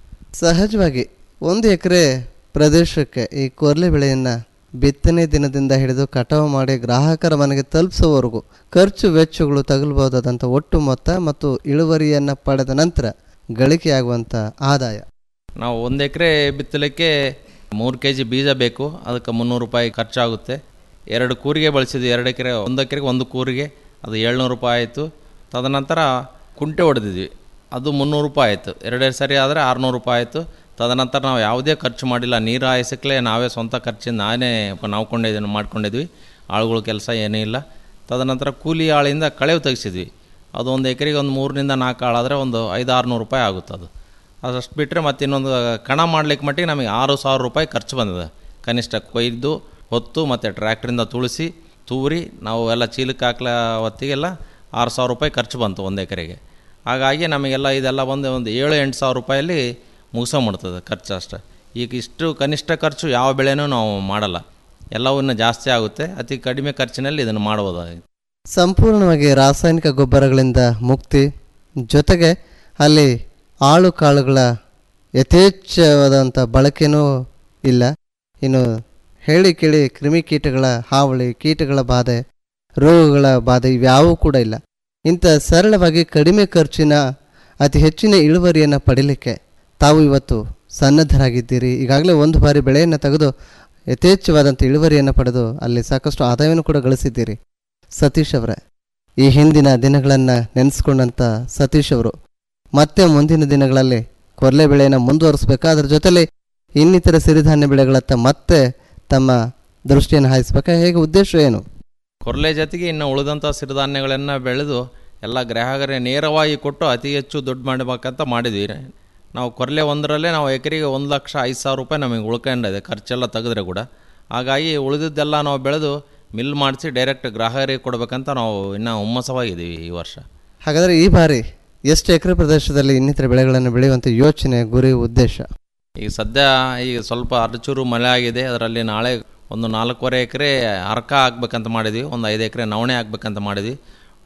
ಸಹಜವಾಗಿ ಒಂದು ಎಕರೆ ಪ್ರದೇಶಕ್ಕೆ ಈ ಕೊರ್ಲೆ ಬೆಳೆಯನ್ನು ಬಿತ್ತನೆ ದಿನದಿಂದ ಹಿಡಿದು ಕಟಾವು ಮಾಡಿ ಗ್ರಾಹಕರ ಮನೆಗೆ ತಲುಪಿಸುವವರೆಗೂ ಖರ್ಚು ವೆಚ್ಚಗಳು ತಗಲ್ಬಹುದಾದಂಥ ಒಟ್ಟು ಮೊತ್ತ ಮತ್ತು ಇಳುವರಿಯನ್ನು ಪಡೆದ ನಂತರ ಗಳಿಕೆಯಾಗುವಂಥ ಆದಾಯ ನಾವು ಒಂದು ಎಕರೆ ಬಿತ್ತಲಿಕ್ಕೆ ಮೂರು ಕೆ ಜಿ ಬೀಜ ಬೇಕು ಅದಕ್ಕೆ ಮುನ್ನೂರು ರೂಪಾಯಿ ಖರ್ಚಾಗುತ್ತೆ ಎರಡು ಕೂರಿಗೆ ಬಳಸಿದ್ವಿ ಎರಡು ಎಕರೆ ಒಂದು ಎಕರೆಗೆ ಒಂದು ಕೂರಿಗೆ ಅದು ಏಳ್ನೂರು ರೂಪಾಯಿ ಆಯಿತು ತದನಂತರ ಕುಂಟೆ ಹೊಡೆದಿದ್ವಿ ಅದು ಮುನ್ನೂರು ರೂಪಾಯಿ ಆಯಿತು ಎರಡೆರಡು ಸರಿ ಆದರೆ ಆರುನೂರು ರೂಪಾಯಿ ಆಯಿತು ತದನಂತರ ನಾವು ಯಾವುದೇ ಖರ್ಚು ಮಾಡಿಲ್ಲ ನೀರು ಹಾಯಿಸಕ್ಲೇ ನಾವೇ ಸ್ವಂತ ಖರ್ಚಿಂದ ನಾನೇ ನಾವು ಕೊಂಡಿದ್ದೀವಿ ಮಾಡ್ಕೊಂಡಿದ್ವಿ ಆಳುಗಳ ಕೆಲಸ ಏನೂ ಇಲ್ಲ ತದನಂತರ ಕೂಲಿ ಆಳಿಂದ ಕಳೆವು ತೆಗೆಸಿದ್ವಿ ಅದು ಒಂದು ಎಕರೆಗೆ ಒಂದು ಮೂರರಿಂದ ನಾಲ್ಕು ಆಳಾದರೆ ಒಂದು ಐದು ಆರುನೂರು ರೂಪಾಯಿ ಆಗುತ್ತೆ ಅದು ಅದಷ್ಟು ಬಿಟ್ಟರೆ ಮತ್ತೆ ಇನ್ನೊಂದು ಕಣ ಮಾಡ್ಲಿಕ್ಕೆ ಮಟ್ಟಿಗೆ ನಮಗೆ ಆರು ಸಾವಿರ ರೂಪಾಯಿ ಖರ್ಚು ಬಂದಿದೆ ಕನಿಷ್ಠ ಕೊಯ್ದು ಹೊತ್ತು ಮತ್ತು ಟ್ರ್ಯಾಕ್ಟ್ರಿಂದ ತುಳಿಸಿ ತೂರಿ ನಾವು ಎಲ್ಲ ಚೀಲಕ್ಕೆ ಹಾಕ್ಲ ಹೊತ್ತಿಗೆಲ್ಲ ಆರು ಸಾವಿರ ರೂಪಾಯಿ ಖರ್ಚು ಬಂತು ಒಂದು ಎಕರೆಗೆ ಹಾಗಾಗಿ ನಮಗೆಲ್ಲ ಇದೆಲ್ಲ ಬಂದು ಒಂದು ಏಳು ಎಂಟು ಸಾವಿರ ರೂಪಾಯಲ್ಲಿ ಮುಗಿಸೋಗ್ಬಿಡ್ತದೆ ಖರ್ಚು ಅಷ್ಟೇ ಈಗ ಇಷ್ಟು ಕನಿಷ್ಠ ಖರ್ಚು ಯಾವ ಬೆಳೆನೂ ನಾವು ಮಾಡಲ್ಲ ಎಲ್ಲವೂ ಇನ್ನೂ ಜಾಸ್ತಿ ಆಗುತ್ತೆ ಅತಿ ಕಡಿಮೆ ಖರ್ಚಿನಲ್ಲಿ ಇದನ್ನು ಮಾಡ್ಬೋದಾಗಿದೆ ಸಂಪೂರ್ಣವಾಗಿ ರಾಸಾಯನಿಕ ಗೊಬ್ಬರಗಳಿಂದ ಮುಕ್ತಿ ಜೊತೆಗೆ ಅಲ್ಲಿ ಆಳು ಕಾಳುಗಳ ಯಥೇಚ್ಛವಾದಂಥ ಬಳಕೆನೂ ಇಲ್ಲ ಇನ್ನು ಹೇಳಿ ಕೇಳಿ ಕ್ರಿಮಿಕೀಟಗಳ ಹಾವಳಿ ಕೀಟಗಳ ಬಾಧೆ ರೋಗಗಳ ಬಾಧೆ ಇವ್ಯಾವೂ ಕೂಡ ಇಲ್ಲ ಇಂಥ ಸರಳವಾಗಿ ಕಡಿಮೆ ಖರ್ಚಿನ ಅತಿ ಹೆಚ್ಚಿನ ಇಳುವರಿಯನ್ನು ಪಡೀಲಿಕ್ಕೆ ತಾವು ಇವತ್ತು ಸನ್ನದ್ಧರಾಗಿದ್ದೀರಿ ಈಗಾಗಲೇ ಒಂದು ಬಾರಿ ಬೆಳೆಯನ್ನು ತೆಗೆದು ಯಥೇಚ್ಛವಾದಂಥ ಇಳುವರಿಯನ್ನು ಪಡೆದು ಅಲ್ಲಿ ಸಾಕಷ್ಟು ಆದಾಯವನ್ನು ಕೂಡ ಗಳಿಸಿದ್ದೀರಿ ಸತೀಶ್ ಅವರೇ ಈ ಹಿಂದಿನ ದಿನಗಳನ್ನು ನೆನೆಸ್ಕೊಂಡಂಥ ಸತೀಶ್ ಅವರು ಮತ್ತೆ ಮುಂದಿನ ದಿನಗಳಲ್ಲಿ ಕೊರ್ಲೆ ಬೆಳೆಯನ್ನು ಮುಂದುವರಿಸ್ಬೇಕಾ ಅದ್ರ ಜೊತೆಲಿ ಇನ್ನಿತರ ಸಿರಿಧಾನ್ಯ ಬೆಳೆಗಳತ್ತ ಮತ್ತೆ ತಮ್ಮ ದೃಷ್ಟಿಯನ್ನು ಹಾಯಿಸ್ಬೇಕಾ ಹೇಗೆ ಉದ್ದೇಶ ಏನು ಕೊರಲೆ ಜೊತೆಗೆ ಇನ್ನು ಉಳಿದಂಥ ಸಿರಿಧಾನ್ಯಗಳನ್ನು ಬೆಳೆದು ಎಲ್ಲ ಗ್ರಾಹಕರಿಗೆ ನೇರವಾಗಿ ಕೊಟ್ಟು ಅತಿ ಹೆಚ್ಚು ದುಡ್ಡು ಮಾಡಬೇಕಂತ ಮಾಡಿದ್ವಿ ನಾವು ಕೊರಲೆ ಒಂದರಲ್ಲೇ ನಾವು ಎಕರೆಗೆ ಒಂದು ಲಕ್ಷ ಐದು ಸಾವಿರ ರೂಪಾಯಿ ನಮಗೆ ಉಳ್ಕೊಂಡಿದೆ ಖರ್ಚೆಲ್ಲ ತೆಗೆದ್ರೆ ಕೂಡ ಹಾಗಾಗಿ ಉಳಿದಿದ್ದೆಲ್ಲ ನಾವು ಬೆಳೆದು ಮಿಲ್ ಮಾಡಿಸಿ ಡೈರೆಕ್ಟ್ ಗ್ರಾಹಕರಿಗೆ ಕೊಡಬೇಕಂತ ನಾವು ಇನ್ನೂ ಹುಮ್ಮಸವಾಗಿದ್ದೀವಿ ಈ ವರ್ಷ ಹಾಗಾದರೆ ಈ ಬಾರಿ ಎಷ್ಟು ಎಕರೆ ಪ್ರದೇಶದಲ್ಲಿ ಇನ್ನಿತರ ಬೆಳೆಗಳನ್ನು ಬೆಳೆಯುವಂಥ ಯೋಚನೆ ಗುರಿ ಉದ್ದೇಶ ಈಗ ಸದ್ಯ ಈಗ ಸ್ವಲ್ಪ ಅರಚೂರು ಮಳೆ ಆಗಿದೆ ಅದರಲ್ಲಿ ನಾಳೆ ಒಂದು ನಾಲ್ಕೂವರೆ ಎಕರೆ ಅರ್ಕ ಹಾಕ್ಬೇಕಂತ ಮಾಡಿದ್ವಿ ಒಂದು ಐದು ಎಕರೆ ನವಣೆ ಹಾಕ್ಬೇಕಂತ ಮಾಡಿದ್ವಿ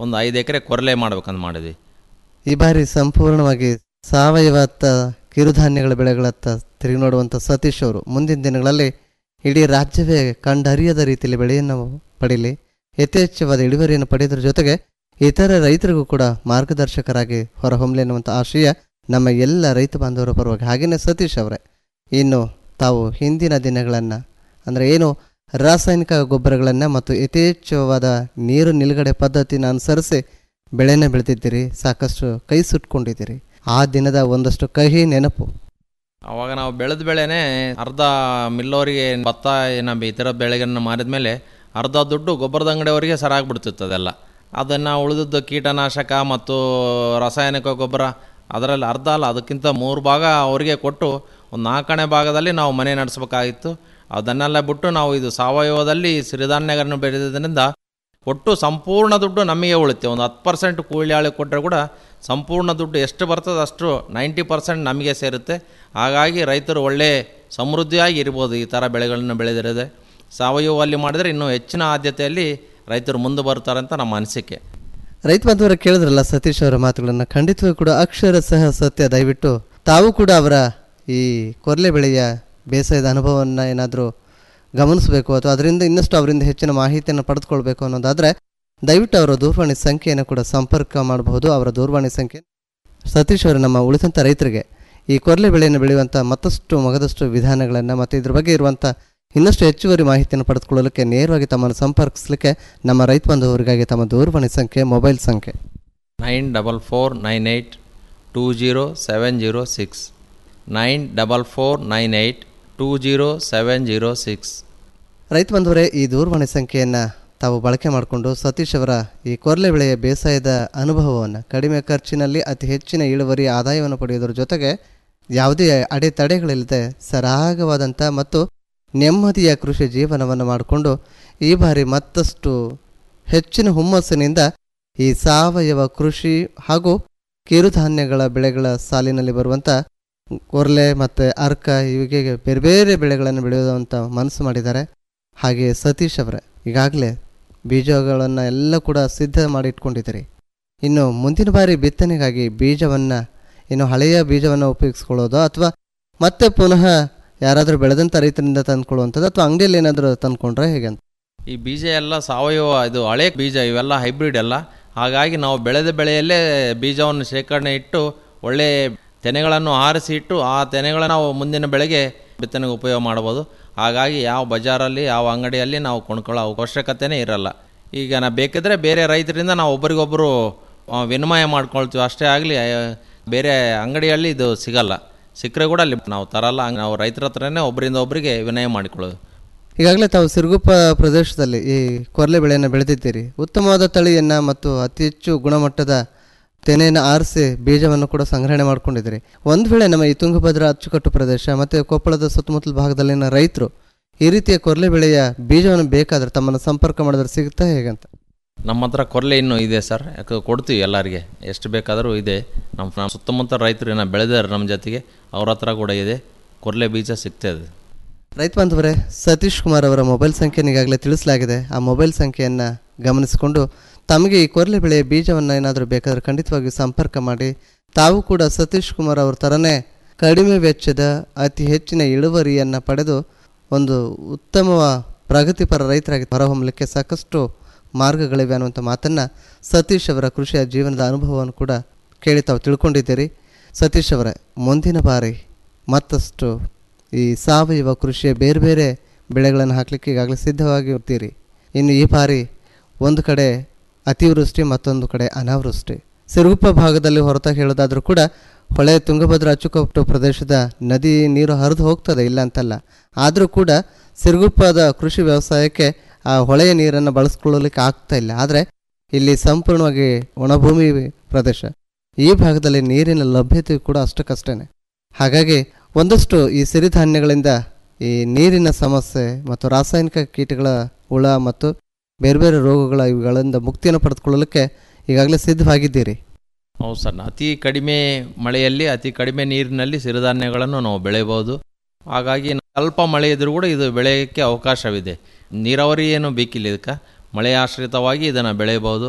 ಒಂದು ಐದು ಎಕರೆ ಕೊರಲೆ ಮಾಡ್ಬೇಕಂತ ಮಾಡಿದ್ವಿ ಈ ಬಾರಿ ಸಂಪೂರ್ಣವಾಗಿ ಸಾವಯವತ್ತ ಕಿರುಧಾನ್ಯಗಳ ಬೆಳೆಗಳತ್ತ ತಿರುಗಿ ನೋಡುವಂಥ ಸತೀಶ್ ಅವರು ಮುಂದಿನ ದಿನಗಳಲ್ಲಿ ಇಡೀ ರಾಜ್ಯವೇ ಕಂಡರಿಯದ ರೀತಿಯಲ್ಲಿ ಬೆಳೆಯನ್ನು ಪಡೀಲಿ ಯಥೇಚ್ಛವಾದ ಇಳುವರಿಯನ್ನು ಪಡೆಯೋದ್ರ ಜೊತೆಗೆ ಇತರ ರೈತರಿಗೂ ಕೂಡ ಮಾರ್ಗದರ್ಶಕರಾಗಿ ಹೊರಹೊಮ್ಮಲಿ ಅನ್ನುವಂಥ ಆಶಯ ನಮ್ಮ ಎಲ್ಲ ರೈತ ಬಾಂಧವರ ಪರವಾಗಿ ಹಾಗೆಯೇ ಸತೀಶ್ ಅವರೇ ಇನ್ನು ತಾವು ಹಿಂದಿನ ದಿನಗಳನ್ನು ಅಂದರೆ ಏನು ರಾಸಾಯನಿಕ ಗೊಬ್ಬರಗಳನ್ನು ಮತ್ತು ಯಥೇಚ್ಛವಾದ ನೀರು ನಿಲುಗಡೆ ಪದ್ಧತಿನ ಅನುಸರಿಸಿ ಬೆಳೆನ ಬೆಳೆದಿದ್ದೀರಿ ಸಾಕಷ್ಟು ಕೈ ಸುಟ್ಕೊಂಡಿದ್ದೀರಿ ಆ ದಿನದ ಒಂದಷ್ಟು ಕಹಿ ನೆನಪು ಅವಾಗ ನಾವು ಬೆಳೆದ ಬೆಳೆನೇ ಅರ್ಧ ಮಿಲ್ಲವರಿಗೆ ಭತ್ತ ಏನ ಇತರ ಬೆಳೆಗಳನ್ನು ಮಾರಿದ ಮೇಲೆ ಅರ್ಧ ದುಡ್ಡು ಗೊಬ್ಬರದ ಅಂಗಡಿಯವರಿಗೆ ಸರಾಗ್ಬಿಡ್ತಿತ್ತು ಅದೆಲ್ಲ ಅದನ್ನು ಉಳಿದದ್ದು ಕೀಟನಾಶಕ ಮತ್ತು ರಾಸಾಯನಿಕ ಗೊಬ್ಬರ ಅದರಲ್ಲಿ ಅರ್ಧ ಅಲ್ಲ ಅದಕ್ಕಿಂತ ಮೂರು ಭಾಗ ಅವರಿಗೆ ಕೊಟ್ಟು ಒಂದು ನಾಲ್ಕನೇ ಭಾಗದಲ್ಲಿ ನಾವು ಮನೆ ನಡೆಸಬೇಕಾಗಿತ್ತು ಅದನ್ನೆಲ್ಲ ಬಿಟ್ಟು ನಾವು ಇದು ಸಾವಯವದಲ್ಲಿ ಸಿರಿಧಾನ್ಯಗಳನ್ನು ಬೆಳೆದಿದ್ದರಿಂದ ಒಟ್ಟು ಸಂಪೂರ್ಣ ದುಡ್ಡು ನಮಗೆ ಉಳಿತೆ ಒಂದು ಹತ್ತು ಪರ್ಸೆಂಟ್ ಕೂಲಿ ಆಳಿಗೆ ಕೊಟ್ಟರೆ ಕೂಡ ಸಂಪೂರ್ಣ ದುಡ್ಡು ಎಷ್ಟು ಬರ್ತದೆ ಅಷ್ಟು ನೈಂಟಿ ಪರ್ಸೆಂಟ್ ನಮಗೆ ಸೇರುತ್ತೆ ಹಾಗಾಗಿ ರೈತರು ಒಳ್ಳೆ ಸಮೃದ್ಧಿಯಾಗಿ ಇರ್ಬೋದು ಈ ಥರ ಬೆಳೆಗಳನ್ನು ಬೆಳೆದಿರೋದೆ ಸಾವಯವಲ್ಲಿ ಮಾಡಿದರೆ ಇನ್ನೂ ಹೆಚ್ಚಿನ ಆದ್ಯತೆಯಲ್ಲಿ ರೈತರು ಮುಂದೆ ಬರ್ತಾರೆ ಅಂತ ನಮ್ಮ ಅನಿಸಿಕೆ ರೈತ ಬಾಂಧವರ ಕೇಳಿದ್ರಲ್ಲ ಸತೀಶ್ ಅವರ ಮಾತುಗಳನ್ನು ಖಂಡಿತವಾಗಿ ಕೂಡ ಅಕ್ಷರ ಸಹ ಸತ್ಯ ದಯವಿಟ್ಟು ತಾವು ಕೂಡ ಅವರ ಈ ಕೊರ್ಲೆ ಬೆಳೆಯ ಬೇಸಾಯದ ಅನುಭವವನ್ನು ಏನಾದರೂ ಗಮನಿಸಬೇಕು ಅಥವಾ ಅದರಿಂದ ಇನ್ನಷ್ಟು ಅವರಿಂದ ಹೆಚ್ಚಿನ ಮಾಹಿತಿಯನ್ನು ಪಡೆದುಕೊಳ್ಬೇಕು ಅನ್ನೋದಾದರೆ ದಯವಿಟ್ಟು ಅವರ ದೂರವಾಣಿ ಸಂಖ್ಯೆಯನ್ನು ಕೂಡ ಸಂಪರ್ಕ ಮಾಡಬಹುದು ಅವರ ದೂರವಾಣಿ ಸಂಖ್ಯೆ ಸತೀಶ್ ಅವರು ನಮ್ಮ ಉಳಿದಂಥ ರೈತರಿಗೆ ಈ ಕೊರ್ಲೆ ಬೆಳೆಯನ್ನು ಬೆಳೆಯುವಂಥ ಮತ್ತಷ್ಟು ಮಗದಷ್ಟು ವಿಧಾನಗಳನ್ನು ಮತ್ತು ಇದ್ರ ಬಗ್ಗೆ ಇರುವಂಥ ಇನ್ನಷ್ಟು ಹೆಚ್ಚುವರಿ ಮಾಹಿತಿಯನ್ನು ಪಡೆದುಕೊಳ್ಳಲಿಕ್ಕೆ ನೇರವಾಗಿ ತಮ್ಮನ್ನು ಸಂಪರ್ಕಿಸಲಿಕ್ಕೆ ನಮ್ಮ ರೈತ ಬಂಧುವರಿಗಾಗಿ ತಮ್ಮ ದೂರವಾಣಿ ಸಂಖ್ಯೆ ಮೊಬೈಲ್ ಸಂಖ್ಯೆ nine double four nine eight two zero seven zero six nine double four nine eight two zero seven zero six ರೈತ ಬಂಧುವರೇ ಈ ದೂರವಾಣಿ ಸಂಖ್ಯೆಯನ್ನು ತಾವು ಬಳಕೆ ಮಾಡಿಕೊಂಡು ಸತೀಶ್ ಅವರ ಈ ಕೊರ್ಲೆ ಬೆಳೆಯ ಬೇಸಾಯದ ಅನುಭವವನ್ನು ಕಡಿಮೆ ಖರ್ಚಿನಲ್ಲಿ ಅತಿ ಹೆಚ್ಚಿನ ಇಳುವರಿ ಆದಾಯವನ್ನು ಪಡೆಯೋದ್ರ ಜೊತೆಗೆ ಯಾವುದೇ ಅಡೆತಡೆಗಳಿಲ್ಲದೆ ಸರಾಗವಾದಂಥ ಮತ್ತು ನೆಮ್ಮದಿಯ ಕೃಷಿ ಜೀವನವನ್ನು ಮಾಡಿಕೊಂಡು ಈ ಬಾರಿ ಮತ್ತಷ್ಟು ಹೆಚ್ಚಿನ ಹುಮ್ಮಸ್ಸಿನಿಂದ ಈ ಸಾವಯವ ಕೃಷಿ ಹಾಗೂ ಕಿರುಧಾನ್ಯಗಳ ಬೆಳೆಗಳ ಸಾಲಿನಲ್ಲಿ ಬರುವಂಥ ಕೊರ್ಲೆ ಮತ್ತು ಅರ್ಕ ಇವಿಗೆ ಬೇರೆ ಬೇರೆ ಬೆಳೆಗಳನ್ನು ಬೆಳೆಯುವಂಥ ಮನಸ್ಸು ಮಾಡಿದ್ದಾರೆ ಹಾಗೆ ಸತೀಶ್ ಅವರೇ ಈಗಾಗಲೇ ಬೀಜಗಳನ್ನು ಎಲ್ಲ ಕೂಡ ಸಿದ್ಧ ಮಾಡಿ ಇಟ್ಕೊಂಡಿದ್ದೀರಿ ಇನ್ನು ಮುಂದಿನ ಬಾರಿ ಬಿತ್ತನೆಗಾಗಿ ಬೀಜವನ್ನು ಇನ್ನು ಹಳೆಯ ಬೀಜವನ್ನು ಉಪಯೋಗಿಸ್ಕೊಳ್ಳೋದು ಅಥವಾ ಮತ್ತೆ ಪುನಃ ಯಾರಾದರೂ ಬೆಳೆದಂಥ ರೈತರಿಂದ ತಂದ್ಕೊಳ್ಳುವಂಥದ್ದು ಅಥವಾ ಅಂಗಡಿಯಲ್ಲಿ ಏನಾದರೂ ತಂದ್ಕೊಂಡ್ರೆ ಹೇಗೆ ಅಂತ ಈ ಬೀಜ ಎಲ್ಲ ಸಾವಯವ ಇದು ಹಳೆ ಬೀಜ ಇವೆಲ್ಲ ಹೈಬ್ರಿಡ್ ಎಲ್ಲ ಹಾಗಾಗಿ ನಾವು ಬೆಳೆದ ಬೆಳೆಯಲ್ಲೇ ಬೀಜವನ್ನು ಶೇಖರಣೆ ಇಟ್ಟು ಒಳ್ಳೆ ತೆನೆಗಳನ್ನು ಆರಿಸಿ ಇಟ್ಟು ಆ ತೆನೆಗಳನ್ನು ನಾವು ಮುಂದಿನ ಬೆಳೆಗೆ ಬಿತ್ತನೆಗೆ ಉಪಯೋಗ ಮಾಡ್ಬೋದು ಹಾಗಾಗಿ ಯಾವ ಬಜಾರಲ್ಲಿ ಯಾವ ಅಂಗಡಿಯಲ್ಲಿ ನಾವು ಕೊಂಡ್ಕೊಳ್ಳೋ ಅವಶ್ಯಕತೆನೇ ಇರಲ್ಲ ಈಗ ನಾ ಬೇಕಿದ್ರೆ ಬೇರೆ ರೈತರಿಂದ ನಾವು ಒಬ್ರಿಗೊಬ್ಬರು ಆ, ವಿನಿಮಯ ಮಾಡ್ಕೊಳ್ತೀವಿ ಅಷ್ಟೇ ಆಗಲಿ ಬೇರೆ ಅಂಗಡಿಯಲ್ಲಿ ಇದು ಸಿಗಲ್ಲ ಸಿಕ್ಕರೆ ಕೂಡ ಅಲ್ಲಿ ನಾವು ತರಲ್ಲ ಹಂಗ್ ನಾವು ರೈತರ ಹತ್ರನೇ ಒಬ್ಬರಿಂದ ಒಬ್ಬರಿಗೆ ವಿನಯ ಮಾಡಿಕೊಳ್ಳೋದು ಈಗಾಗಲೇ ತಾವು ಸಿರುಗುಪ್ಪ ಪ್ರದೇಶದಲ್ಲಿ ಈ ಕೊರ್ಲೆ ಬೆಳೆಯನ್ನು ಬೆಳೆದಿದ್ದೀರಿ ಉತ್ತಮವಾದ ತಳಿಯನ್ನು ಮತ್ತು ಅತಿ ಹೆಚ್ಚು ಗುಣಮಟ್ಟದ ತೆನೆಯನ್ನು ಆರಿಸಿ ಬೀಜವನ್ನು ಕೂಡ ಸಂಗ್ರಹಣೆ ಮಾಡ್ಕೊಂಡಿದ್ದೀರಿ ಒಂದು ವೇಳೆ ನಮ್ಮ ಈ ತುಂಗಭದ್ರಾ ಅಚ್ಚುಕಟ್ಟು ಪ್ರದೇಶ ಮತ್ತು ಕೊಪ್ಪಳದ ಸುತ್ತಮುತ್ತಲ ಭಾಗದಲ್ಲಿನ ರೈತರು ಈ ರೀತಿಯ ಕೊರ್ಲೆ ಬೆಳೆಯ ಬೀಜವನ್ನು ಬೇಕಾದ್ರೆ ತಮ್ಮನ್ನು ಸಂಪರ್ಕ ಮಾಡಿದ್ರೆ ಸಿಗುತ್ತಾ ಹೇಗಂತ ನಮ್ಮ ಹತ್ರ ಕೊರಲೆ ಇನ್ನೂ ಇದೆ ಸರ್ ಯಾಕೆ ಕೊಡ್ತೀವಿ ಎಲ್ಲರಿಗೆ ಎಷ್ಟು ಬೇಕಾದರೂ ಇದೆ ನಮ್ಮ ನಮ್ಮ ಸುತ್ತಮುತ್ತ ರೈತರು ಏನೋ ಬೆಳೆದಾರೆ ನಮ್ಮ ಜೊತೆಗೆ ಅವ್ರ ಹತ್ರ ಕೂಡ ಇದೆ ಕೊರಲೆ ಬೀಜ ಸಿಗ್ತದೆ ರೈತ ಬಾಂಧವರೇ ಸತೀಶ್ ಕುಮಾರ್ ಅವರ ಮೊಬೈಲ್ ಸಂಖ್ಯೆಯನ್ನು ಈಗಾಗಲೇ ತಿಳಿಸಲಾಗಿದೆ ಆ ಮೊಬೈಲ್ ಸಂಖ್ಯೆಯನ್ನು ಗಮನಿಸಿಕೊಂಡು ತಮಗೆ ಈ ಕೊರ್ಲೆ ಬೆಳೆಯ ಬೀಜವನ್ನು ಏನಾದರೂ ಬೇಕಾದರೆ ಖಂಡಿತವಾಗಿ ಸಂಪರ್ಕ ಮಾಡಿ ತಾವು ಕೂಡ ಸತೀಶ್ ಕುಮಾರ್ ಅವ್ರ ಥರನೇ ಕಡಿಮೆ ವೆಚ್ಚದ ಅತಿ ಹೆಚ್ಚಿನ ಇಳುವರಿಯನ್ನು ಪಡೆದು ಒಂದು ಉತ್ತಮ ಪ್ರಗತಿಪರ ರೈತರಾಗಿ ಹೊರಹೊಮ್ಮಲಿಕ್ಕೆ ಸಾಕಷ್ಟು ಮಾರ್ಗಗಳಿವೆ ಅನ್ನುವಂಥ ಮಾತನ್ನು ಸತೀಶ್ ಅವರ ಕೃಷಿಯ ಜೀವನದ ಅನುಭವವನ್ನು ಕೂಡ ಕೇಳಿ ತಾವು ತಿಳ್ಕೊಂಡಿದ್ದೀರಿ ಸತೀಶ್ ಅವರೇ ಮುಂದಿನ ಬಾರಿ ಮತ್ತಷ್ಟು ಈ ಸಾವಯವ ಕೃಷಿಯ ಬೇರೆ ಬೇರೆ ಬೆಳೆಗಳನ್ನು ಹಾಕಲಿಕ್ಕೆ ಈಗಾಗಲೇ ಸಿದ್ಧವಾಗಿ ಇರ್ತೀರಿ ಇನ್ನು ಈ ಬಾರಿ ಒಂದು ಕಡೆ ಅತಿವೃಷ್ಟಿ ಮತ್ತೊಂದು ಕಡೆ ಅನಾವೃಷ್ಟಿ ಸಿರುಗುಪ್ಪ ಭಾಗದಲ್ಲಿ ಹೊರತಾಗಿ ಹೇಳೋದಾದರೂ ಕೂಡ ಹೊಳೆ ತುಂಗಭದ್ರಾ ಅಚ್ಚುಕಟ್ಟು ಪ್ರದೇಶದ ನದಿ ನೀರು ಹರಿದು ಹೋಗ್ತದೆ ಇಲ್ಲ ಅಂತಲ್ಲ ಆದರೂ ಕೂಡ ಸಿರುಗುಪ್ಪದ ಕೃಷಿ ವ್ಯವಸಾಯಕ್ಕೆ ಆ ಹೊಳೆಯ ನೀರನ್ನು ಬಳಸ್ಕೊಳ್ಳಲಿಕ್ಕೆ ಆಗ್ತಾ ಇಲ್ಲ ಆದರೆ ಇಲ್ಲಿ ಸಂಪೂರ್ಣವಾಗಿ ಒಣಭೂಮಿ ಪ್ರದೇಶ ಈ ಭಾಗದಲ್ಲಿ ನೀರಿನ ಲಭ್ಯತೆ ಕೂಡ ಅಷ್ಟಕ್ಕಷ್ಟೇ ಹಾಗಾಗಿ ಒಂದಷ್ಟು ಈ ಸಿರಿಧಾನ್ಯಗಳಿಂದ ಈ ನೀರಿನ ಸಮಸ್ಯೆ ಮತ್ತು ರಾಸಾಯನಿಕ ಕೀಟಗಳ ಹುಳ ಮತ್ತು ಬೇರೆ ಬೇರೆ ರೋಗಗಳ ಇವುಗಳಿಂದ ಮುಕ್ತಿಯನ್ನು ಪಡೆದುಕೊಳ್ಳಲಿಕ್ಕೆ ಈಗಾಗಲೇ ಸಿದ್ಧವಾಗಿದ್ದೀರಿ ಹೌದು ಸರ್ ಅತಿ ಕಡಿಮೆ ಮಳೆಯಲ್ಲಿ ಅತಿ ಕಡಿಮೆ ನೀರಿನಲ್ಲಿ ಸಿರಿಧಾನ್ಯಗಳನ್ನು ನಾವು ಬೆಳೆಯಬಹುದು ಹಾಗಾಗಿ ಸ್ವಲ್ಪ ಮಳೆ ಇದ್ರೂ ಕೂಡ ಇದು ಬೆಳೆಯೋಕ್ಕೆ ಅವಕಾಶವಿದೆ ನೀರಾವರಿ ಏನು ಬೇಕಿಲ್ಲ ಇದಕ್ಕೆ ಮಳೆ ಆಶ್ರಿತವಾಗಿ ಇದನ್ನು ಬೆಳೆಯಬಹುದು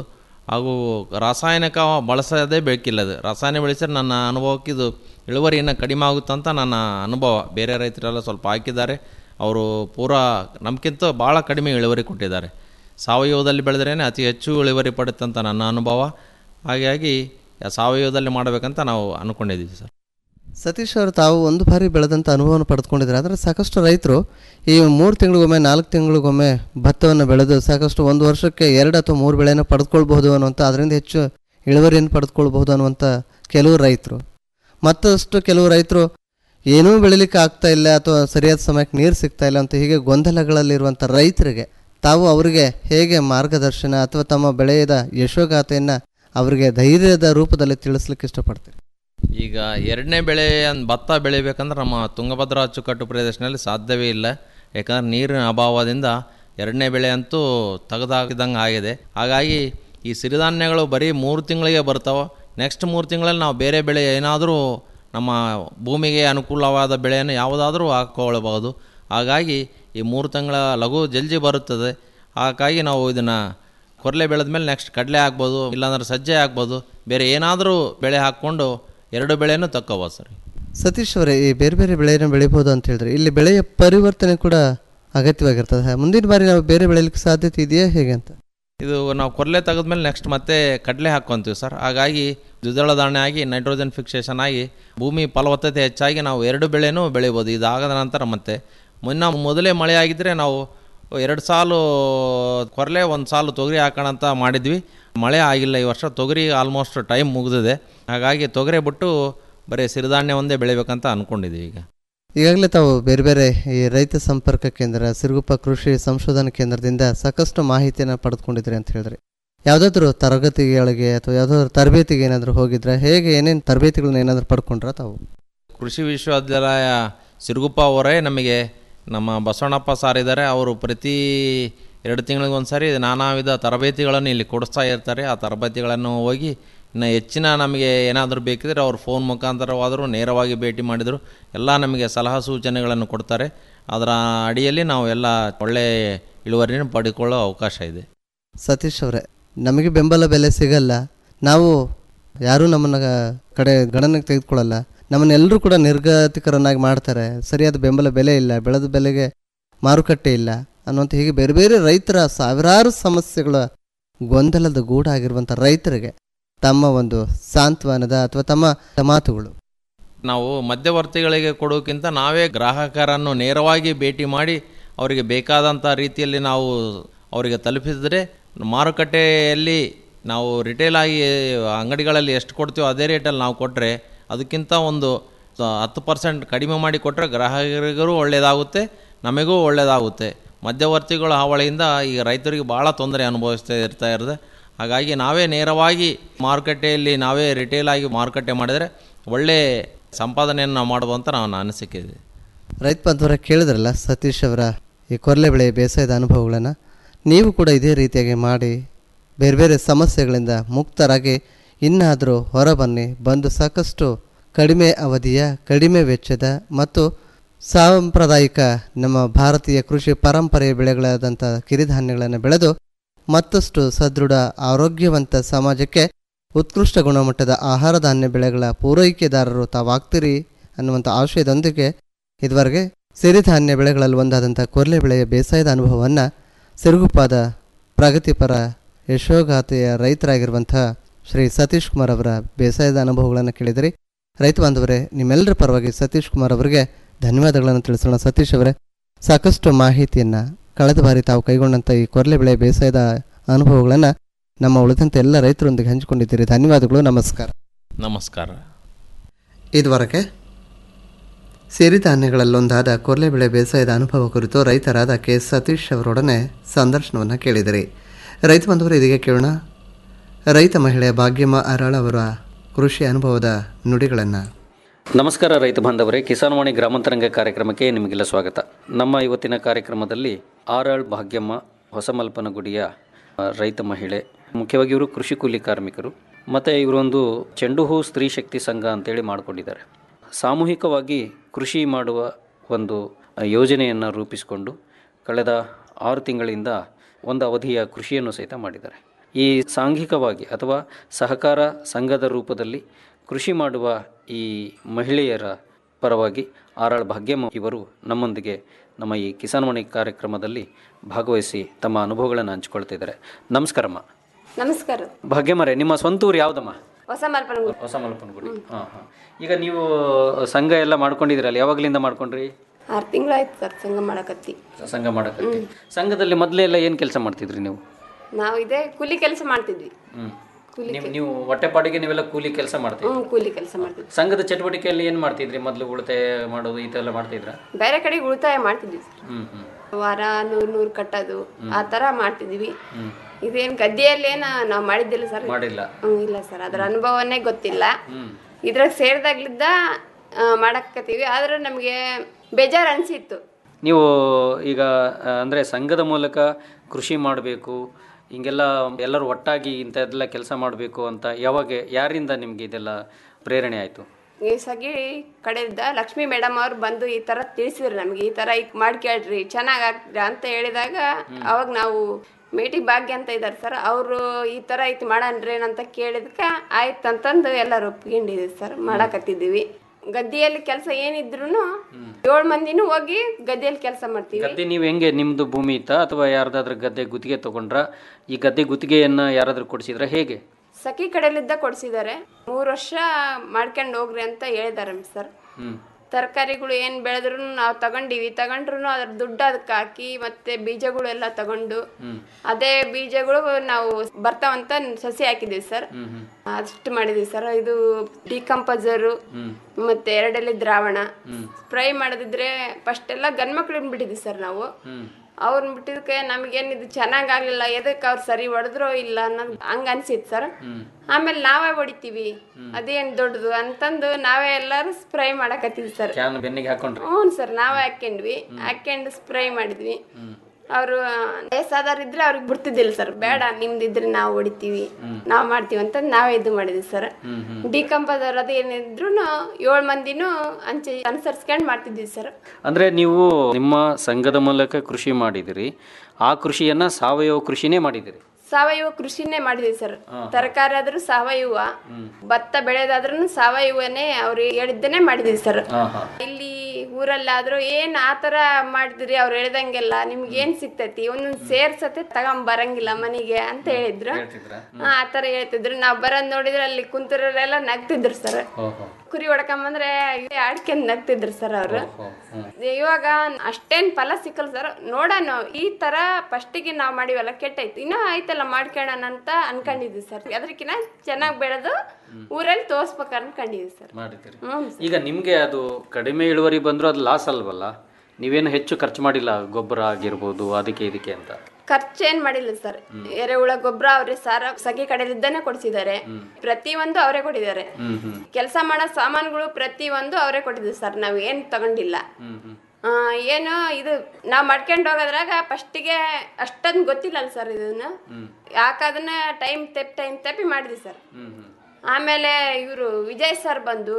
ಹಾಗೂ ರಾಸಾಯನಿಕ ಬಳಸೋದೇ ಬೇಕಿಲ್ಲ ಅದು ರಾಸಾಯನಿಕ ಬೆಳೆಸಿದ್ರೆ ನನ್ನ ಅನುಭವಕ್ಕೆ ಇದು ಇಳುವರಿ ಇನ್ನೂ ಕಡಿಮೆ ಆಗುತ್ತಂತ ನನ್ನ ಅನುಭವ ಬೇರೆ ರೈತರೆಲ್ಲ ಸ್ವಲ್ಪ ಹಾಕಿದ್ದಾರೆ ಅವರು ಪೂರಾ ನಮಗಿಂತ ಭಾಳ ಕಡಿಮೆ ಇಳುವರಿ ಕೊಟ್ಟಿದ್ದಾರೆ ಸಾವಯವದಲ್ಲಿ ಬೆಳೆದ್ರೇ ಅತಿ ಹೆಚ್ಚು ಇಳುವರಿ ಪಡುತ್ತಂತ ನನ್ನ ಅನುಭವ ಹಾಗಾಗಿ ಸಾವಯವದಲ್ಲಿ ಮಾಡಬೇಕಂತ ನಾವು ಅಂದ್ಕೊಂಡಿದ್ದೀವಿ ಸರ್ ಸತೀಶ್ ಅವರು ತಾವು ಒಂದು ಬಾರಿ ಬೆಳೆದಂಥ ಅನುಭವವನ್ನು ಪಡೆದುಕೊಂಡಿದ್ದಾರೆ ಆದರೆ ಸಾಕಷ್ಟು ರೈತರು ಈ ಮೂರು ತಿಂಗಳಿಗೊಮ್ಮೆ ನಾಲ್ಕು ತಿಂಗಳಿಗೊಮ್ಮೆ ಭತ್ತವನ್ನು ಬೆಳೆದು ಸಾಕಷ್ಟು ಒಂದು ವರ್ಷಕ್ಕೆ ಎರಡು ಅಥವಾ ಮೂರು ಬೆಳೆಯನ್ನು ಪಡೆದುಕೊಳ್ಬಹುದು ಅನ್ನುವಂಥ ಅದರಿಂದ ಹೆಚ್ಚು ಇಳುವರಿಯನ್ನು ಪಡೆದುಕೊಳ್ಬಹುದು ಅನ್ನುವಂಥ ಕೆಲವು ರೈತರು ಮತ್ತಷ್ಟು ಕೆಲವು ರೈತರು ಏನೂ ಬೆಳಿಲಿಕ್ಕೆ ಆಗ್ತಾ ಇಲ್ಲ ಅಥವಾ ಸರಿಯಾದ ಸಮಯಕ್ಕೆ ನೀರು ಸಿಗ್ತಾ ಇಲ್ಲ ಅಂತ ಹೀಗೆ ಗೊಂದಲಗಳಲ್ಲಿರುವಂಥ ರೈತರಿಗೆ ತಾವು ಅವರಿಗೆ ಹೇಗೆ ಮಾರ್ಗದರ್ಶನ ಅಥವಾ ತಮ್ಮ ಬೆಳೆಯದ ಯಶೋಗಾಥೆಯನ್ನು ಅವರಿಗೆ ಧೈರ್ಯದ ರೂಪದಲ್ಲಿ ತಿಳಿಸ್ಲಿಕ್ಕೆ ಇಷ್ಟಪಡ್ತೀರಿ ಈಗ ಎರಡನೇ ಬೆಳೆ ಅನ್- ಭತ್ತ ಬೆಳಿಬೇಕಂದ್ರೆ ನಮ್ಮ ತುಂಗಭದ್ರಾ ಅಚ್ಚುಕಟ್ಟು ಪ್ರದೇಶದಲ್ಲಿ ಸಾಧ್ಯವೇ ಇಲ್ಲ ಯಾಕಂದ್ರೆ ನೀರಿನ ಅಭಾವದಿಂದ ಎರಡನೇ ಬೆಳೆ ಅಂತೂ ತೆಗೆದಾಕಿದಂಗೆ ಆಗಿದೆ ಹಾಗಾಗಿ ಈ ಸಿರಿಧಾನ್ಯಗಳು ಬರೀ ಮೂರು ತಿಂಗಳಿಗೆ ಬರ್ತಾವೆ ನೆಕ್ಸ್ಟ್ ಮೂರು ತಿಂಗಳಲ್ಲಿ ನಾವು ಬೇರೆ ಬೆಳೆ ಏನಾದರೂ ನಮ್ಮ ಭೂಮಿಗೆ ಅನುಕೂಲವಾದ ಬೆಳೆಯನ್ನು ಯಾವುದಾದ್ರೂ ಹಾಕ್ಕೊಳ್ಬಹುದು ಹಾಗಾಗಿ ಈ ಮೂರು ತಿಂಗಳ ಲಘು ಜಲ್ದಿ ಬರುತ್ತದೆ ಹಾಗಾಗಿ ನಾವು ಇದನ್ನು ಕೊರಲೆ ಬೆಳೆದ ಮೇಲೆ ನೆಕ್ಸ್ಟ್ ಕಡಲೆ ಹಾಕ್ಬೋದು ಇಲ್ಲಾಂದ್ರೆ ಸಜ್ಜೆ ಹಾಕ್ಬೋದು ಬೇರೆ ಏನಾದರೂ ಬೆಳೆ ಹಾಕ್ಕೊಂಡು ಎರಡು ಬೆಳೆನೂ ತಕ್ಕೋಬೋದು ಸರ್ ಸತೀಶ್ ಅವರೇ ಈ ಬೇರೆ ಬೇರೆ ಬೆಳೆಯನ್ನು ಬೆಳಿಬೋದು ಅಂತ ಹೇಳಿದ್ರೆ ಇಲ್ಲಿ ಬೆಳೆಯ ಪರಿವರ್ತನೆ ಕೂಡ ಅಗತ್ಯವಾಗಿರ್ತದೆ ಮುಂದಿನ ಬಾರಿ ನಾವು ಬೇರೆ ಬೆಳೆಯಲಿಕ್ಕೆ ಸಾಧ್ಯತೆ ಇದೆಯಾ ಹೇಗೆ ಅಂತ ಇದು ನಾವು ಕೊರಲೆ ತೆಗೆದ್ಮೇಲೆ ನೆಕ್ಸ್ಟ್ ಮತ್ತೆ ಕಡಲೆ ಹಾಕ್ಕೊಂತೀವಿ ಸರ್ ಹಾಗಾಗಿ ದ್ವಿದಳ ಧಾನ್ಯ ಆಗಿ ನೈಟ್ರೋಜನ್ ಫಿಕ್ಸೇಷನ್ ಆಗಿ ಭೂಮಿ ಫಲವತ್ತತೆ ಹೆಚ್ಚಾಗಿ ನಾವು ಎರಡು ಬೆಳೆನೂ ಬೆಳಿಬೋದು ಇದಾಗದ ನಂತರ ಮತ್ತೆ ಮುನ್ನ ಮೊದಲೇ ಮಳೆ ಆಗಿದ್ದರೆ ನಾವು ಎರಡು ಸಾಲು ಕೊರಲೆ ಒಂದು ಸಾಲು ತೊಗರಿ ಹಾಕೋಣ ಅಂತ ಮಾಡಿದ್ವಿ ಮಳೆ ಆಗಿಲ್ಲ ಈ ವರ್ಷ ತೊಗರಿ ಆಲ್ಮೋಸ್ಟ್ ಟೈಮ್ ಮುಗಿದಿದೆ ಹಾಗಾಗಿ ತೊಗರಿ ಬಿಟ್ಟು ಬರೀ ಸಿರಿಧಾನ್ಯ ಒಂದೇ ಬೆಳಿಬೇಕಂತ ಅಂದ್ಕೊಂಡಿದ್ದೀವಿ ಈಗ ಈಗಾಗಲೇ ತಾವು ಬೇರೆ ಬೇರೆ ಈ ರೈತ ಸಂಪರ್ಕ ಕೇಂದ್ರ ಸಿರುಗುಪ್ಪ ಕೃಷಿ ಸಂಶೋಧನಾ ಕೇಂದ್ರದಿಂದ ಸಾಕಷ್ಟು ಮಾಹಿತಿಯನ್ನು ಪಡೆದುಕೊಂಡಿದ್ರಿ ಅಂತ ಹೇಳಿದ್ರಿ ಯಾವುದಾದ್ರೂ ತರಗತಿಗಳಿಗೆ ಅಥವಾ ಯಾವುದಾದ್ರೂ ತರಬೇತಿಗೆ ಏನಾದರೂ ಹೋಗಿದ್ರೆ ಹೇಗೆ ಏನೇನು ತರಬೇತಿಗಳನ್ನ ಏನಾದರೂ ಪಡ್ಕೊಂಡ್ರ ತಾವು ಕೃಷಿ ವಿಶ್ವವಿದ್ಯಾಲಯ ಸಿರುಗುಪ್ಪ ಅವರೇ ನಮಗೆ ನಮ್ಮ ಬಸವಣ್ಣಪ್ಪ ಸಾರ್ ಇದ್ದಾರೆ ಅವರು ಪ್ರತಿ ಎರಡು ತಿಂಗಳಿಗೆ ಒಂದು ಸಾರಿ ನಾನಾ ವಿಧ ತರಬೇತಿಗಳನ್ನು ಇಲ್ಲಿ ಕೊಡಿಸ್ತಾ ಇರ್ತಾರೆ ಆ ತರಬೇತಿಗಳನ್ನು ಹೋಗಿ ಇನ್ನು ಹೆಚ್ಚಿನ ನಮಗೆ ಏನಾದರೂ ಬೇಕಿದ್ರೆ ಅವ್ರು ಫೋನ್ ಮುಖಾಂತರವಾದರೂ ನೇರವಾಗಿ ಭೇಟಿ ಮಾಡಿದರು ಎಲ್ಲ ನಮಗೆ ಸಲಹಾ ಸೂಚನೆಗಳನ್ನು ಕೊಡ್ತಾರೆ ಅದರ ಅಡಿಯಲ್ಲಿ ನಾವು ಎಲ್ಲ ಒಳ್ಳೆಯ ಇಳುವರಿನ ಪಡೆದುಕೊಳ್ಳೋ ಅವಕಾಶ ಇದೆ ಸತೀಶ್ ಅವರೇ ನಮಗೆ ಬೆಂಬಲ ಬೆಲೆ ಸಿಗಲ್ಲ ನಾವು ಯಾರೂ ನಮ್ಮನ್ನ ಕಡೆ ಗಣನೆಗೆ ತೆಗೆದುಕೊಳ್ಳಲ್ಲ ನಮ್ಮನ್ನೆಲ್ಲರೂ ಕೂಡ ನಿರ್ಗತಿಕರನ್ನಾಗಿ ಮಾಡ್ತಾರೆ ಸರಿಯಾದ ಬೆಂಬಲ ಬೆಲೆ ಇಲ್ಲ ಬೆಳೆದ ಬೆಲೆಗೆ ಮಾರುಕಟ್ಟೆ ಇಲ್ಲ ಅನ್ನುವಂಥ ಹೀಗೆ ಬೇರೆ ಬೇರೆ ರೈತರ ಸಾವಿರಾರು ಸಮಸ್ಯೆಗಳ ಗೊಂದಲದ ಗೂಡಾಗಿರುವಂಥ ರೈತರಿಗೆ ತಮ್ಮ ಒಂದು ಸಾಂತ್ವನದ ಅಥವಾ ತಮ್ಮ ಮಾತುಗಳು ನಾವು ಮಧ್ಯವರ್ತಿಗಳಿಗೆ ಕೊಡೋಕ್ಕಿಂತ ನಾವೇ ಗ್ರಾಹಕರನ್ನು ನೇರವಾಗಿ ಭೇಟಿ ಮಾಡಿ ಅವರಿಗೆ ಬೇಕಾದಂಥ ರೀತಿಯಲ್ಲಿ ನಾವು ಅವರಿಗೆ ತಲುಪಿಸಿದರೆ ಮಾರುಕಟ್ಟೆಯಲ್ಲಿ ನಾವು ರಿಟೇಲ್ ಆಗಿ ಅಂಗಡಿಗಳಲ್ಲಿ ಎಷ್ಟು ಕೊಡ್ತೀವೋ ಅದೇ ರೇಟಲ್ಲಿ ನಾವು ಕೊಟ್ಟರೆ ಅದಕ್ಕಿಂತ ಒಂದು ಸ- ಹತ್ತು ಪರ್ಸೆಂಟ್ ಕಡಿಮೆ ಮಾಡಿ ಕೊಟ್ಟರೆ ಗ್ರಾಹಕರಿಗೂ ಒಳ್ಳೆಯದಾಗುತ್ತೆ ನಮಗೂ ಒಳ್ಳೆಯದಾಗುತ್ತೆ ಮಧ್ಯವರ್ತಿಗಳ ಹಾವಳಿಯಿಂದ ಈಗ ರೈತರಿಗೆ ಭಾಳ ತೊಂದರೆ ಅನುಭವಿಸ್ತಾ ಇರ್ತಾ ಇರುತ್ತೆ ಹಾಗಾಗಿ ನಾವೇ ನೇರವಾಗಿ ಮಾರುಕಟ್ಟೆಯಲ್ಲಿ ನಾವೇ ರಿಟೇಲ್ ಆಗಿ ಮಾರುಕಟ್ಟೆ ಮಾಡಿದರೆ ಒಳ್ಳೆ ಸಂಪಾದನೆಯನ್ನು ನಾವು ಮಾಡ್ಬೋದು ಅಂತ ನಾನು ಅನಿಸಿಕೆ ಇದೆ ರೈತ ಬಾಂಧವರ ಕೇಳಿದ್ರಲ್ಲ ಸತೀಶ್ ಅವರ ಈ ಕೊರಲೆ ಬೆಳೆ ಬೇಸಾಯದ ಅನುಭವಗಳನ್ನು ನೀವು ಕೂಡ ಇದೇ ರೀತಿಯಾಗಿ ಮಾಡಿ ಬೇರೆ ಬೇರೆ ಸಮಸ್ಯೆಗಳಿಂದ ಮುಕ್ತರಾಗಿ ಇನ್ನಾದರೂ ಹೊರಬನ್ನಿ ಬಂದು ಸಾಕಷ್ಟು ಕಡಿಮೆ ಅವಧಿಯ ಕಡಿಮೆ ವೆಚ್ಚದ ಮತ್ತು ಸಾಂಪ್ರದಾಯಿಕ ನಮ್ಮ ಭಾರತೀಯ ಕೃಷಿ ಪರಂಪರೆಯ ಬೆಳೆಗಳಾದಂಥ ಕಿರಿಧಾನ್ಯಗಳನ್ನು ಬೆಳೆದು ಮತ್ತಷ್ಟು ಸದೃಢ ಆರೋಗ್ಯವಂತ ಸಮಾಜಕ್ಕೆ ಉತ್ಕೃಷ್ಟ ಗುಣಮಟ್ಟದ ಆಹಾರ ಧಾನ್ಯ ಬೆಳೆಗಳ ಪೂರೈಕೆದಾರರು ತಾವಾಗ್ತೀರಿ ಅನ್ನುವಂಥ ಆಶಯದೊಂದಿಗೆ ಇದುವರೆಗೆ ಸಿರಿಧಾನ್ಯ ಬೆಳೆಗಳಲ್ಲಿ ಒಂದಾದಂಥ ಕೊರ್ಲೆ ಬೆಳೆಯ ಬೇಸಾಯದ ಅನುಭವವನ್ನು ಸಿರುಗುಪ್ಪಾದ ಪ್ರಗತಿಪರ ಯಶೋಗಾಥೆಯ ರೈತರಾಗಿರುವಂಥ ಶ್ರೀ ಸತೀಶ್ ಕುಮಾರ್ ಅವರ ಬೇಸಾಯದ ಅನುಭವಗಳನ್ನು ಕೇಳಿದಿರಿ ರೈತ ಬಾಂಧವರೇ ನಿಮ್ಮೆಲ್ಲರ ಪರವಾಗಿ ಸತೀಶ್ ಕುಮಾರ್ ಅವರಿಗೆ ಧನ್ಯವಾದಗಳನ್ನು ತಿಳಿಸೋಣ ಸತೀಶ್ ಅವರೇ ಸಾಕಷ್ಟು ಮಾಹಿತಿಯನ್ನು ಕಳೆದ ಬಾರಿ ತಾವು ಕೈಗೊಂಡಂಥ ಈ ಕೊರ್ಲೆ ಬೆಳೆ ಬೇಸಾಯದ ಅನುಭವಗಳನ್ನು ನಮ್ಮ ಉಳಿದಂತೆ ಎಲ್ಲ ರೈತರೊಂದಿಗೆ ಹಂಚಿಕೊಂಡಿದ್ದೀರಿ ಧನ್ಯವಾದಗಳು ನಮಸ್ಕಾರ ನಮಸ್ಕಾರ ಇದುವರೆಗೆ ಸಿರಿಧಾನ್ಯಗಳಲ್ಲೊಂದಾದ ಕೊರ್ಲೆ ಬೆಳೆ ಬೇಸಾಯದ ಅನುಭವ ಕುರಿತು ರೈತರಾದ ಕೆ ಸತೀಶ್ ಅವರೊಡನೆ ಸಂದರ್ಶನವನ್ನು ಕೇಳಿದಿರಿ ರೈತ ಬಂಧುವರು ಇದೀಗ ಕೇಳೋಣ ರೈತ ಮಹಿಳೆ ಭಾಗ್ಯಮ್ಮ ಅರಾಳ್ ಅವರ ಕೃಷಿ ಅನುಭವದ ನುಡಿಗಳನ್ನು ನಮಸ್ಕಾರ ರೈತ ಬಾಂಧವರೇ ಕಿಸಾನ್ವಾಣಿ ಗ್ರಾಮಾಂತರಂಗ ಕಾರ್ಯಕ್ರಮಕ್ಕೆ ನಿಮಗೆಲ್ಲ ಸ್ವಾಗತ ನಮ್ಮ ಇವತ್ತಿನ ಕಾರ್ಯಕ್ರಮದಲ್ಲಿ ಆರಾಳ್ ಭಾಗ್ಯಮ್ಮ ಹೊಸಮಲ್ಪನಗುಡಿಯ ಆ, ರೈತ ಮಹಿಳೆ ಮುಖ್ಯವಾಗಿ ಇವರು ಕೃಷಿ ಕೂಲಿ ಕಾರ್ಮಿಕರು ಮತ್ತು ಇವರೊಂದು ಚೆಂಡು ಹೂ ಸ್ತ್ರೀ ಶಕ್ತಿ ಸಂಘ ಅಂತೇಳಿ ಮಾಡಿಕೊಂಡಿದ್ದಾರೆ ಸಾಮೂಹಿಕವಾಗಿ ಕೃಷಿ ಮಾಡುವ ಒಂದು ಯೋಜನೆಯನ್ನು ರೂಪಿಸಿಕೊಂಡು ಕಳೆದ ಆರು ತಿಂಗಳಿಂದ ಒಂದು ಅವಧಿಯ ಕೃಷಿಯನ್ನು ಸಹಿತ ಮಾಡಿದ್ದಾರೆ ಈ ಸಾಂಘಿಕವಾಗಿ ಅಥವಾ ಸಹಕಾರ ಸಂಘದ ರೂಪದಲ್ಲಿ ಕೃಷಿ ಮಾಡುವ ಈ ಮಹಿಳೆಯರ ಪರವಾಗಿ ಆರಾಳ್ ಭಾಗ್ಯಮ್ಮ ಇವರು ನಮ್ಮೊಂದಿಗೆ ನಮ್ಮ ಈ ಕಿಸಾನ್ವಾಣಿ ಕಾರ್ಯಕ್ರಮದಲ್ಲಿ ಭಾಗವಹಿಸಿ ತಮ್ಮ ಅನುಭವಗಳನ್ನು ಹಂಚಿಕೊಳ್ತಿದ್ದಾರೆ ನಮಸ್ಕಾರಮ್ಮ ನಮಸ್ಕಾರ ಭಾಗ್ಯಮ್ಮರೇ ನಿಮ್ಮ ಸ್ವಂತ ಊರು ಯಾವುದಮ್ಮ ಹೊಸ ಮಲ್ಪನಗುಡಿ ಹೊಸ ಮಲ್ಪನಗುಡಿ ಹಾಂ ಹಾಂ ಈಗ ನೀವು ಸಂಘ ಎಲ್ಲ ಮಾಡ್ಕೊಂಡಿದ್ದೀರಲ್ಲ ಯಾವಾಗಲಿಂದ ಮಾಡ್ಕೊಂಡ್ರಿ ಆರು ತಿಂಗಳಾಯ್ತು ಸರ್ ಸಂಘ ಮಾಡಕತ್ತಿ ಸಂಘ ಮಾಡಕ್ಕೆ ಸಂಘದಲ್ಲಿ ಮೊದಲೇ ಎಲ್ಲ ಏನು ಕೆಲಸ ಮಾಡ್ತಿದ್ರಿ ನೀವು ನಾವು ಇದೇ ಕೂಲಿ ಕೆಲಸ ಮಾಡ್ತಿದ್ವಿ ಹ್ಞೂ ಕೂಲಿ ನೀವು ನೀವು ಹೊಟ್ಟೆಪಾಡಿಗೆ ನೀವೆಲ್ಲ ಕೂಲಿ ಕೆಲಸ ಮಾಡ್ತೀರಿ ಹ್ಞೂ ಕೂಲಿ ಕೆಲಸ ಮಾಡ್ತಿದ್ವಿ ಸಂಘದ ಚಟುವಟಿಕೆಯಲ್ಲಿ ಏನು ಮಾಡ್ತಿದ್ರಿ ಮೊದಲು ಉಳಿತಾಯ ಮಾಡೋದು ಈ ಥರ ಎಲ್ಲ ಮಾಡ್ತಿದ್ರಾ ಬೇರೆ ಕಡೆಗೆ ಉಳಿತಾಯ ಮಾಡ್ತಿದ್ವಿ ಸರ್ ಹ್ಞೂ ಹ್ಞೂ ವಾರ ನೂರು ನೂರು ಕಟ್ಟೋದು ಆ ಥರ ಮಾಡ್ತಿದ್ವಿ ಇದೇನು ಗದ್ದೆಯಲ್ಲಿ ಏನು ನಾವು ಮಾಡಿದ್ದಿಲ್ಲ ಸರ್ ಮಾಡಿಲ್ಲ ಹ್ಞೂ ಇಲ್ಲ ಸರ್ ಅದರ ಅನುಭವನೇ ಗೊತ್ತಿಲ್ಲ ಹ್ಞೂ ಇದ್ರಾಗ ಸೇರಿದಾಗ್ಲಿದ್ದ ಮಾಡಕತ್ತೀವಿ ಆದ್ರೆ ನಮಗೆ ಬೇಜಾರು ಅನಿಸಿತ್ತು ನೀವು ಈಗ ಆ, ಅಂದ್ರೆ ಸಂಘದ ಮೂಲಕ ಕೃಷಿ ಮಾಡಬೇಕು ಹಿಂಗೆಲ್ಲ ಎಲ್ಲರೂ ಒಟ್ಟಾಗಿ ಇಂಥದ್ದೆಲ್ಲ ಕೆಲಸ ಮಾಡಬೇಕು ಅಂತ ಯಾವಾಗ ಯಾರಿಂದ ನಿಮಗೆ ಇದೆಲ್ಲ ಪ್ರೇರಣೆ ಆಯಿತು ಈ ಸಗಿ ಕಡೆಯಿಂದ ಲಕ್ಷ್ಮೀ ಮೇಡಮ್ ಅವ್ರು ಬಂದು ಈ ತರ ತಿಳಿಸಿದ್ರು ನಮ್ಗೆ ಈ ತರ ಈಗ ಮಾಡ್ಕೇಳ್ರಿ ಚೆನ್ನಾಗ್ ಆಗ್ತದೆ ಅಂತ ಹೇಳಿದಾಗ ಅವಾಗ ನಾವು ಮೇಟಿ ಭಾಗ್ಯ ಅಂತ ಇದಾರೆ ಸರ್ ಅವರು ಈ ತರ ಐತಿ ಮಾಡನ್ರಿ ಅಂತ ಕೇಳಿದ್ಕ ಆಯ್ತು ಅಂತಂದು ಎಲ್ಲರೂ ಒಪ್ಕೊಂಡಿದ್ದೀವಿ ಸರ್ ಮಾಡಕತ್ತಿದ್ದೀವಿ ಗದ್ದೆಯಲ್ಲಿ ಕೆಲಸ ಏನಿದ್ರು ಏಳು ಮಂದಿನೂ ಹೋಗಿ ಗದ್ದೆಯಲ್ಲಿ ಕೆಲಸ ಮಾಡ್ತೀವಿ ಗದ್ದೆ ನೀವು ಹೆಂಗೆ ನಿಮ್ಮದು ಭೂಮಿ ಇತ್ತಾ ಅಥವಾ ಯಾರ್ದಾದ್ರೂ ಗದ್ದೆ ಗುತ್ತಿಗೆ ತಗೊಂಡ್ರ ಈ ಗದ್ದೆ ಗುತ್ತಿಗೆಯನ್ನ ಯಾರಾದ್ರೂ ಕೊಡಿಸಿದ್ರ ಹೇಗೆ ಸಖಿ ಕಡೆಲಿದ್ದ ಕೊಡ್ಸಿದ್ದಾರೆ ಮೂರು ವರ್ಷ ಮಾಡ್ಕೊಂಡು ಹೋಗ್ರಿ ಅಂತ ಹೇಳಿದಾರೆ ಸರ್ ಹ್ಮ್ ತರಕಾರಿಗಳು ಏನು ಬೆಳೆದ್ರು ನಾವು ತಗೊಂಡಿವಿ ತಗೊಂಡ್ರು ಅದ್ರ ದುಡ್ಡು ಅದಕ್ಕೆ ಹಾಕಿ ಮತ್ತೆ ಬೀಜಗಳು ಎಲ್ಲ ತಗೊಂಡು ಅದೇ ಬೀಜಗಳು ನಾವು ಬರ್ತಾವಂತ ಸಸಿ ಹಾಕಿದೀವಿ ಸರ್ ಅಷ್ಟು ಮಾಡಿದೀವಿ ಸರ್ ಇದು ಡಿಕಂಪೋಸರು ಮತ್ತೆ ಎರಡೆಲೆ ದ್ರಾವಣ ಸ್ಪ್ರೈ ಮಾಡದಿದ್ರೆ ಫಸ್ಟ್ ಎಲ್ಲ ಗಂಡ್ಮಕ್ಳನ್ನ ಬಿಟ್ಟಿದ್ವಿ ಸರ್ ನಾವು ಅವ್ರನ್ನ ಬಿಟ್ಟಿದಕ್ಕೆ ನಮ್ಗೇನ್ ಇದು ಚೆನ್ನಾಗ್ ಆಗ್ಲಿಲ್ಲ ಎದಕ್ಕೆ ಅವ್ರು ಸರಿ ಹೊಡೆದ್ರೋ ಇಲ್ಲ ಅನ್ನೋದು ಹಂಗ ಅನ್ಸಿತ್ ಸರ್ ಆಮೇಲೆ ನಾವೇ ಹೊಡಿತೀವಿ ಅದೇನ್ ದೊಡ್ಡದು ಅಂತಂದು ನಾವೇ ಎಲ್ಲಾರು ಸ್ಪ್ರೈ ಮಾಡಕತ್ತಿದ್ವಿ ಸರ್ ಕ್ಯಾನ್ ಬೆನ್ನಿಗೆ ಹಾಕೊಂಡ್ರಿ ಹ್ಞೂ ಸರ್ ನಾವೇ ಹಾಕ್ಕೊಂಡ್ವಿ ಹಾಕ್ಕೊಂಡು ಸ್ಪ್ರೈ ಮಾಡಿದ್ವಿ ಅವರು ವಯಸ್ಸಾದವ್ರು ಇದ್ರೆ ಅವ್ರಿಗೆ ಬಿಡ್ತಿದ್ದಿಲ್ಲ ಸರ್ ಬೇಡ ನಿಮ್ದಿದ್ರೆ ನಾವು ಹೊಡಿತೀವಿ ನಾವು ಮಾಡ್ತೀವಿ ಅಂತ ನಾವೇ ಇದು ಮಾಡಿದ್ವಿ ಸರ್ ಡಿಕಂಪೋಸರ್ ಅದು ಏನಿದ್ರು ಏಳು ಮಂದಿನೂ ಅಂಚೆ ಅನುಸರಿಸ್ಕೊಂಡು ಮಾಡ್ತಿದ್ವಿ ಸರ್ ಅಂದ್ರೆ ನೀವು ನಿಮ್ಮ ಸಂಘದ ಮೂಲಕ ಕೃಷಿ ಮಾಡಿದಿರಿ ಆ ಕೃಷಿಯನ್ನ ಸಾವಯವ ಕೃಷಿನೇ ಮಾಡಿದಿರಿ ಸಾವಯವ ಕೃಷಿನೇ ಮಾಡಿದ್ವಿ ಸರ್ ತರಕಾರಿ ಆದ್ರೂ ಸಾವಯವ ಭತ್ತ ಬೆಳೆದಾದ್ರೂ ಸಾವಯವನೇ ಅವ್ರು ಹೇಳಿದ್ದನ್ನೇ ಮಾಡಿದ್ವಿ ಸರ್ ಇಲ್ಲಿ ಊರಲ್ಲಾದ್ರೂ ಏನ್ ಆತರ ಮಾಡಿದ್ರಿ ಅವ್ರು ಹೇಳ್ದಂಗೆಲ್ಲ ನಿಮ್ಗೆ ಏನ್ ಸಿಗ್ತೈತಿ ಒಂದೊಂದ್ ಸೇರ್ ಸತೆ ತಗೊಂಡ್ ಬರಂಗಿಲ್ಲ ಮನೆಗೆ ಅಂತ ಹೇಳಿದ್ರು ಹಾ ಆತರ ಹೇಳ್ತಿದ್ರು ನಾವ್ ಬರೋದ್ ನೋಡಿದ್ರೆ ಅಲ್ಲಿ ಕುಂತರೆಲ್ಲ ನಗ್ತಿದ್ರು ಸರ್ ಕುರಿ ಹೊಡ್ಕೊಂಬಂದ್ರೆ ಆಡ್ಕೊಂಡ್ ನಗ್ತಿದ್ರು ಸರ್ ಅವ್ರು ಇವಾಗ ಅಷ್ಟೇನ್ ಫಲ ಸಿಕ್ಕಲ್ ಸರ್ ನೋಡೋಣ ಈ ತರ ಫಸ್ಟಿಗೆ ನಾವ್ ಮಾಡಿವಲ್ಲ ಕೆಟ್ಟೈತಿ ಇನ್ನೂ ಆಯ್ತಲ್ಲ ಮಾಡ್ಕೊಳ್ಳೋಣ ಅಂತ ಅನ್ಕೊಂಡಿದ್ವಿ ಸರ್ ಅದಕ್ಕಿಂತ ಚೆನ್ನಾಗ್ ಬೆಳೆದು ಊರಲ್ಲಿ ತೋರ್ಸ್ಬೇಕು ಅನ್ಕೊಂಡಿದ್ವಿ ಸರ್ ಮಾಡಿದಿರಿ ಹ್ಮ್ ಈಗ ನಿಮ್ಗೆ ಅದು ಕಡಿಮೆ ಇಳುವರಿ ಬಂದ್ರು ಅದು ಲಾಸ್ ಅಲ್ವಲ್ಲ ನೀವೇನು ಹೆಚ್ಚು ಖರ್ಚು ಮಾಡಿಲ್ಲ ಗೊಬ್ಬರ ಆಗಿರ್ಬೋದು ಅದಕ್ಕೆ ಇದಕ್ಕೆ ಅಂತ ಖರ್ಚೇನ್ ಮಾಡಿಲ್ಲ ಸರ್ ಎರೆಹುಳ ಗೊಬ್ಬರ ಅವ್ರೆ ಸಾರ ಸಖಿ ಕಡೆಲಿದ್ದಾನೆ ಕೊಡ್ಸಿದ್ದಾರೆ ಪ್ರತಿಯೊಂದು ಅವರೇ ಕೊಟ್ಟಿದ್ದಾರೆ ಹ್ಮ್ ಹ್ಮ್ ಕೆಲಸ ಮಾಡೋ ಸಾಮಾನುಗಳು ಪ್ರತಿಯೊಂದು ಅವರೇ ಕೊಟ್ಟಿದ್ದಾರೆ ಸರ್ ನಾವ್ ಏನ್ ತಗೊಂಡಿಲ್ಲ ಹ್ಮ್ ಹ್ಮ್ ಆ, ಏನು ಇದು ನಾವ್ ಮಾಡ್ಕೊಂಡು ಹೋಗೋದ್ರಾಗ ಫಸ್ಟಿಗೆ ಅಷ್ಟೊಂದು ಗೊತ್ತಿಲ್ಲಲ್ಲ ಸರ್ ಇದನ್ನ ಯಾಕದನ್ನ ಟೈಮ್ ತೆಪ್ಪಿ ಟೈಮ್ ತೆಪ್ಪಿ ಮಾಡಿದ್ವಿ ಸರ್ ಹ್ಮ್ ಹ್ಮ್ ಆಮೇಲೆ ಇವರು ವಿಜಯ್ ಸರ್ ಬಂದು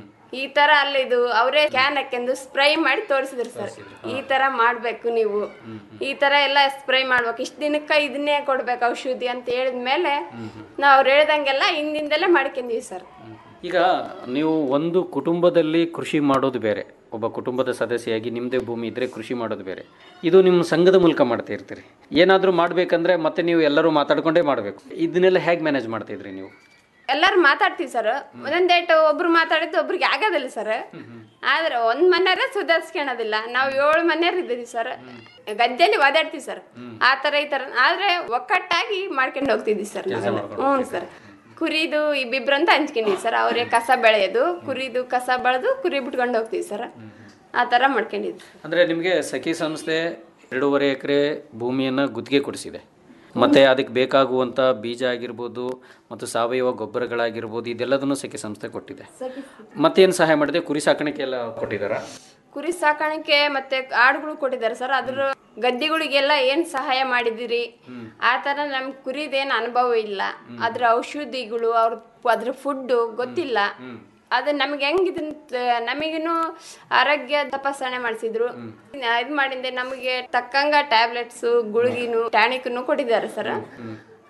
ಈ ತರ ಅಲ್ಲಿ ಇದು ಅವರೇ ಕ್ಯಾನ್ ಹಾಕ್ಯಂದು ಸ್ಪ್ರೈ ಮಾಡಿ ತೋರಿಸಿದ್ರು ಸರ್ ಈ ತರ ಮಾಡ್ಬೇಕು ನೀವು ಈ ತರ ಎಲ್ಲ ಸ್ಪ್ರೈ ಮಾಡ್ಬೇಕು ಇಷ್ಟ ದಿನಕ್ಕ ಇದನ್ನೇ ಕೊಡ್ಬೇಕು ಔಷಧಿ ಅಂತ ಹೇಳಿದ್ಮೇಲೆ ನಾವು ಅವ್ರು ಹೇಳ್ದಂಗೆಲ್ಲ ಹಿಂದಿಂದಲೇ ಮಾಡ್ಕೊಂಡಿವಿ ಸರ್ ಈಗ ನೀವು ಒಂದು ಕುಟುಂಬದಲ್ಲಿ ಕೃಷಿ ಮಾಡೋದು ಬೇರೆ ಒಬ್ಬ ಕುಟುಂಬದ ಸದಸ್ಯೆಯಾಗಿ ನಿಮ್ಮದೇ ಭೂಮಿ ಇದ್ದರೆ ಕೃಷಿ ಮಾಡೋದು ಬೇರೆ ಇದು ನಿಮ್ಮ ಸಂಘದ ಮೂಲಕ ಮಾಡ್ತಾ ಇರ್ತೀರಿ ಏನಾದರೂ ಮಾಡಬೇಕಂದ್ರೆ ಮತ್ತೆ ನೀವು ಎಲ್ಲರೂ ಮಾತಾಡ್ಕೊಂಡೇ ಮಾಡಬೇಕು ಇದನ್ನೆಲ್ಲ ಹೇಗೆ ಮ್ಯಾನೇಜ್ ಮಾಡ್ತಿದ್ರಿ ನೀವು ಎಲ್ಲಾರು ಮಾತಾಡ್ತೀವಿ ಸರ್ ಒಂದೊಂದ್ ಡೇಟ್ ಒಬ್ರು ಮಾತಾಡಿದ್ದು ಒಬ್ರಿಗೆ ಆಗೋದಿಲ್ಲ ಸರ್ ಆದ್ರೆ ಒಂದ್ ಮನೆಯವ್ರೆ ಸುಧಾರಿಸ್ಕೊಳೋದಿಲ್ಲ ನಾವು ಏಳು ಮನೆಯವ್ರು ಇದ್ದೀವಿ ಸರ್ ಗದ್ದೆಯಲ್ಲಿ ಓದಾಡ್ತೀವಿ ಸರ್ ಆ ತರ ಈ ತರ ಆದ್ರೆ ಒಕ್ಕಟ್ಟಾಗಿ ಮಾಡ್ಕೊಂಡು ಹೋಗ್ತಿದ್ವಿ ಸರ್ ನಾವೆಲ್ಲ ಹ್ಞೂ ಸರ್ ಕುರಿದು ಇಬ್ಬಿಬ್ರು ಅಂತ ಹಂಚ್ಕೊಂಡಿವಿ ಸರ್ ಅವರೇ ಕಸ ಬೆಳೆಯೋದು ಕುರಿದು ಕಸ ಬೆಳೆದು ಕುರಿ ಬಿಟ್ಕೊಂಡು ಹೋಗ್ತೀವಿ ಸರ್ ಆ ತರ ಮಾಡ್ಕೊಂಡಿದ್ವಿ ಅಂದರೆ ನಿಮಗೆ ಸಖಿ ಸಂಸ್ಥೆ ಎರಡೂವರೆ ಎಕರೆ ಭೂಮಿಯನ್ನು ಗುತ್ತಿಗೆ ಕೊಡಿಸಿದೆ ಮತ್ತು ಅದಕ್ಕೆ ಬೇಕಾಗುವಂಥ ಬೀಜ ಆಗಿರ್ಬೋದು ಮತ್ತು ಸಾವಯವ ಗೊಬ್ಬರಗಳಾಗಿರ್ಬೋದು ಇದೆಲ್ಲದನ್ನು ಸಖಿ ಸಂಸ್ಥೆ ಕೊಟ್ಟಿದೆ ಮತ್ತೇನು ಸಹಾಯ ಮಾಡಿದೆ ಕುರಿ ಸಾಕಾಣಿಕೆ ಎಲ್ಲ ಕೊಟ್ಟಿದ್ದಾರಾ ಕುರಿ ಸಾಕಾಣಿಕೆ ಮತ್ತೆ ಆಡುಗಳು ಕೊಟ್ಟಿದ್ದಾರೆ ಸರ್ ಅದ್ರ ಗದ್ದೆಗಳಿಗೆಲ್ಲ ಏನ್ ಸಹಾಯ ಮಾಡಿದಿರಿ ಆ ತರ ನಮ್ ಕುರಿದೇನ್ ಅನುಭವ ಇಲ್ಲ ಅದ್ರ ಔಷಧಿಗಳು ಅವ್ರ ಅದ್ರ ಫುಡ್ ಗೊತ್ತಿಲ್ಲ ಅದು ನಮ್ಗೆ ಹೆಂಗ್ ಇದನ್ನ ತ- ನಮಗಿನ್ನು ಆರೋಗ್ಯ ತಪಾಸಣೆ ಮಾಡಿಸಿದ್ರು ಇದ್ ಮಾಡಿಂದೆ ನಮಗೆ ತಕ್ಕಂಗ ಟ್ಯಾಬ್ಲೆಟ್ಸ್ ಗುಳಿಗಿನು ಟಾನಿಕ್ನು ಕೊಟ್ಟಿದ್ದಾರೆ ಸರ್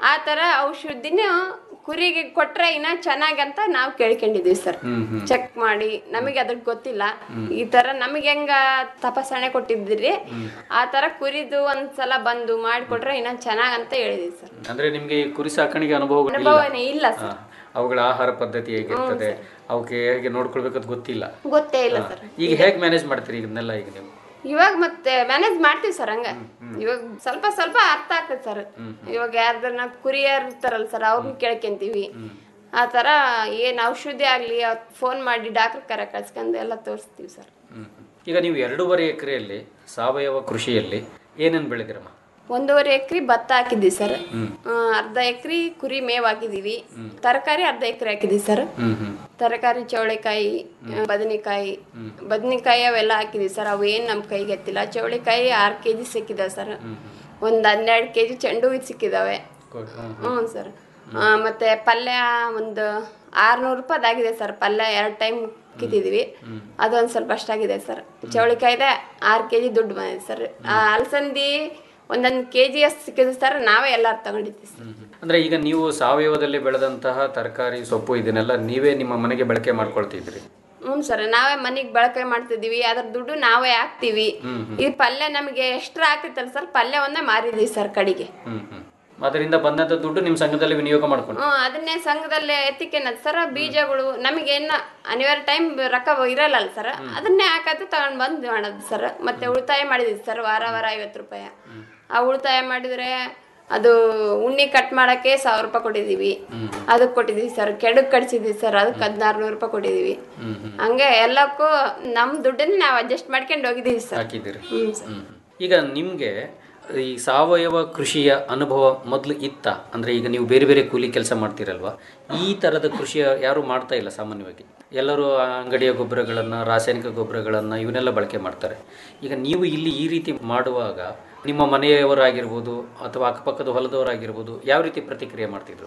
ಆ ತರ ಔಷಧಿನ ಕುರಿಗೆ ಕೊಟ್ರೆ ಇನ್ನ ಚೆನ್ನಾಗಂತ ನಾವು ಕೇಳ್ಕೊಂಡಿದೀವಿ ಸರ್ ಚೆಕ್ ಮಾಡಿ ನಮಗೆ ಅದ್ರ ಗೊತ್ತಿಲ್ಲ ಈ ತರ ನಮಗೆ ಹೆಂಗ ತಪಾಸಣೆ ಕೊಟ್ಟಿದ್ರಿ ಆ ತರ ಕುರಿದು ಒಂದ್ಸಲ ಬಂದು ಮಾಡಿಕೊಟ್ರೆ ಇನ್ನ ಚೆನ್ನಾಗಂತ ಹೇಳಿದೀವಿ ಸರ್ ಅಂದ್ರೆ ನಿಮ್ಗೆ ಈ ಕುರಿ ಸಾಕಾಣಿಕೆ ಅನುಭವ ಅನುಭವನೇ ಇಲ್ಲ ಸರ್ ಅವುಗಳ ಆಹಾರ ಪದ್ಧತಿ ಹೇಗಿರ್ತದೆ ಅವಕ್ಕೆ ಹೇಗೆ ನೋಡ್ಕೊಳ್ಬೇಕಂತ ಗೊತ್ತಿಲ್ಲ ಗೊತ್ತೇ ಇಲ್ಲ ಸರ್ ಈಗ ಹೇಗೆ ಮ್ಯಾನೇಜ್ ಮಾಡ್ತೀರಿ ಇದನ್ನೆಲ್ಲ ಈಗ ನೀವು ಇವಾಗ ಮತ್ತೆ ಮ್ಯಾನೇಜ್ ಮಾಡ್ತೀವಿ ಸರ್ ಹಂಗ ಇವಾಗ ಸ್ವಲ್ಪ ಸ್ವಲ್ಪ ಅರ್ಥ ಆಗ್ತದೆ ಸರ್ ಇವಾಗ ಯಾರ್ದನ್ನ ಕುರಿಯರ್ ಇರ್ತಾರಲ್ಲ ಸರ್ ಅವ್ರನ್ನ ಕೇಳ್ಕೊಂತೀವಿ ಆ ತರ ಏನ್ ಔಷಧಿ ಆಗ್ಲಿ ಫೋನ್ ಮಾಡಿ ಡಾಕ್ಟರ್ ಕರೆ ಕಳ್ಸ್ಕೊಂಡು ಎಲ್ಲ ತೋರಿಸ್ತೀವಿ ಸರ್ ಹ್ಮ್. ಈಗ ನೀವು ಎರಡೂವರೆ ಎಕರೆಯಲ್ಲಿ ಸಾವಯವ ಕೃಷಿಯಲ್ಲಿ ಏನೇನು ಬೆಳೆದಿರಮ್ಮ ಒಂದೂವರೆ ಎಕರೆ ಭತ್ತ ಹಾಕಿದ್ವಿ ಸರ್ ಅರ್ಧ ಎಕರೆ ಕುರಿ ಮೇವ್ ಹಾಕಿದೀವಿ ತರಕಾರಿ ಅರ್ಧ ಎಕರೆ ಹಾಕಿದ್ವಿ ಸರ್ ತರಕಾರಿ ಚೌಳಿಕಾಯಿ ಬದನೆಕಾಯಿ ಬದನೆಕಾಯಿ ಅವೆಲ್ಲ ಹಾಕಿದ್ವಿ ಸರ್ ಅವು ಏನ್ ನಮ್ ಕೈಗೆ ಎತ್ತಿಲ್ಲ ಚೌಳಿಕಾಯಿ ಆರ್ ಕೆ ಜಿ ಸಿಕ್ಕಿದಾವೆ ಸರ್ ಒಂದ್ ಹನ್ನೆರಡು ಕೆ ಜಿ ಚೆಂಡು ಹೂವು ಸಿಕ್ಕಿದಾವೆ ಹ್ಞೂ ಸರ್ ಮತ್ತೆ ಪಲ್ಯ ಒಂದು ಆರ್ನೂರು ರೂಪಾಯ್ದಾಗಿದೆ ಸರ್ ಪಲ್ಯ ಎರಡು ಟೈಮ್ ಕಿತ್ತಿದ್ವಿ ಅದೊಂದು ಸ್ವಲ್ಪ ಅಷ್ಟಾಗಿದೆ ಸರ್ ಚೌಳಿಕಾಯ್ದೆ ಆರು ಕೆ ಜಿ ದುಡ್ಡು ಬಂದಿದೆ ಸರ್ ಆ ಅಲಸಂದಿ ಒಂದೊಂದು ಕೆ ಜಿ ಅಷ್ಟು ಸಿಕ್ಕಿದೆ ಸರ್ ನಾವೇ ಎಲ್ಲಾರು ತಗೊಂಡಿದ್ವಿ ಸರ್ ಅಂದ್ರೆ ಈಗ ನೀವು ಸಾವಯವದಲ್ಲಿ ಬೆಳೆದಂತಹ ತರಕಾರಿ ಸೊಪ್ಪು ಇದನ್ನೆಲ್ಲ ನೀವೇ ನಿಮ್ಮ ಮನೆಗೆ ಬಳಕೆ ಮಾಡ್ಕೊಳ್ತಿದ್ರಿ ಹ್ಞೂ ಸರ್ ನಾವೇ ಮನೆಗೆ ಬಳಕೆ ಮಾಡ್ತಿದೀವಿ ಅದ್ರ ದುಡ್ಡು ನಾವೇ ಹಾಕ್ತಿವಿ ಈ ಪಲ್ಯ ನಮಗೆ ಎಕ್ಸ್ಟ್ರಾ ಆಗ್ತಿತ್ತಲ್ಲ ಸರ್ ಪಲ್ಯ ಒಂದೇ ಮಾರಿದ್ವಿ ಸರ್ ಕಡೆಗೆ ಹ್ಮ್ ಹ್ಮ್ ಅದರಿಂದ ಬಂದಂತ ದುಡ್ಡು ನಿಮ್ಮ ಸಂಘದಲ್ಲಿ ವಿನಿಯೋಗ ಮಾಡ್ಕೊಂಡು ಹ್ಮ್ ಅದನ್ನೇ ಸಂಘದಲ್ಲಿ ಎತ್ತಿಕೆನದ್ ಸರ್ ಬೀಜಗಳು ನಮಗೇನ ಅನಿವಾರ್ಯ ಟೈಮ್ ರೊಕ್ಕ ಇರಲ್ಲ ಸರ್ ಅದನ್ನೇ ಹಾಕೋದು ತಗೊಂಡ್ ಬಂದ್ ಮಾಡೋದು ಸರ್ ಮತ್ತೆ ಉಳಿತಾಯ ಮಾಡಿದ್ವಿ ಸರ್ ವಾರ ವಾರ ಐವತ್ತು ರೂಪಾಯಿ ಆ ಉಳಿತಾಯ ಮಾಡಿದ್ರೆ ಅದು ಉಣ್ಣಿ ಕಟ್ ಮಾಡಕ್ಕೆ ಸಾವಿರ ರೂಪಾಯಿ ಕೊಟ್ಟಿದೀವಿ ಅದಕ್ಕೆ ಕೊಟ್ಟಿದೀವಿ ಸರ್ ಕೆಡಕ್ ಕಟ್ಸಿದ್ವಿ ಸರ್ ಅದಕ್ಕೆ ಹದಿನಾರು ನೂರು ರೂಪಾಯಿ ಕೊಟ್ಟಿದೀವಿ ಹಂಗೆ ಎಲ್ಲಕ್ಕೂ ನಮ್ ದುಡ್ಡನ್ನ ನಾವು ಅಡ್ಜಸ್ಟ್ ಮಾಡ್ಕೊಂಡು ಹೋಗಿದೀವಿ ಸರ್ ಹಾಕಿದ್ದೀರಿ ಹ್ಮ್ ಸರ್ ಹ್ಮ್. ಈಗ ನಿಮಗೆ ಈ ಸಾವಯವ ಕೃಷಿಯ ಅನುಭವ ಮೊದಲು ಇತ್ತ ಅಂದರೆ ಈಗ ನೀವು ಬೇರೆ ಬೇರೆ ಕೂಲಿ ಕೆಲಸ ಮಾಡ್ತೀರಲ್ವಾ ಈ ಥರದ ಕೃಷಿಯ ಯಾರು ಮಾಡ್ತಾ ಇಲ್ಲ ಸಾಮಾನ್ಯವಾಗಿ ಎಲ್ಲರೂ ಆ ಅಂಗಡಿಯ ಗೊಬ್ಬರಗಳನ್ನು ರಾಸಾಯನಿಕ ಗೊಬ್ಬರಗಳನ್ನು ಇವನ್ನೆಲ್ಲ ಬಳಕೆ ಮಾಡ್ತಾರೆ ಈಗ ನೀವು ಇಲ್ಲಿ ಈ ರೀತಿ ಮಾಡುವಾಗ ನಿಮ್ಮ ಮನೆಯವರಾಗಿರ್ಬೋದು ಅಥವಾ ಅಕ್ಕಪಕ್ಕದ ಹೊಲದವರಾಗಿರ್ಬೋದು ಯಾವ ರೀತಿ ಪ್ರತಿಕ್ರಿಯೆ ಮಾಡ್ತಿದ್ರು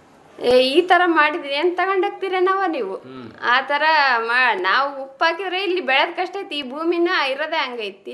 ಏ, ಈ ತರ ಮಾಡಿದ್ರಿ ಏನ್ ತಗೊಂಡೋಗ್ತೀರ ನಾವ ನೀವು ಆ ತರ ಮಾ ನಾವು ಉಪ್ಪು ಹಾಕಿದ್ರೆ ಇಲ್ಲಿ ಬೆಳೆದ್ ಕಷ್ಟ ಐತಿ ಈ ಭೂಮಿನ ಇರೋದೇ ಹಂಗೈತಿ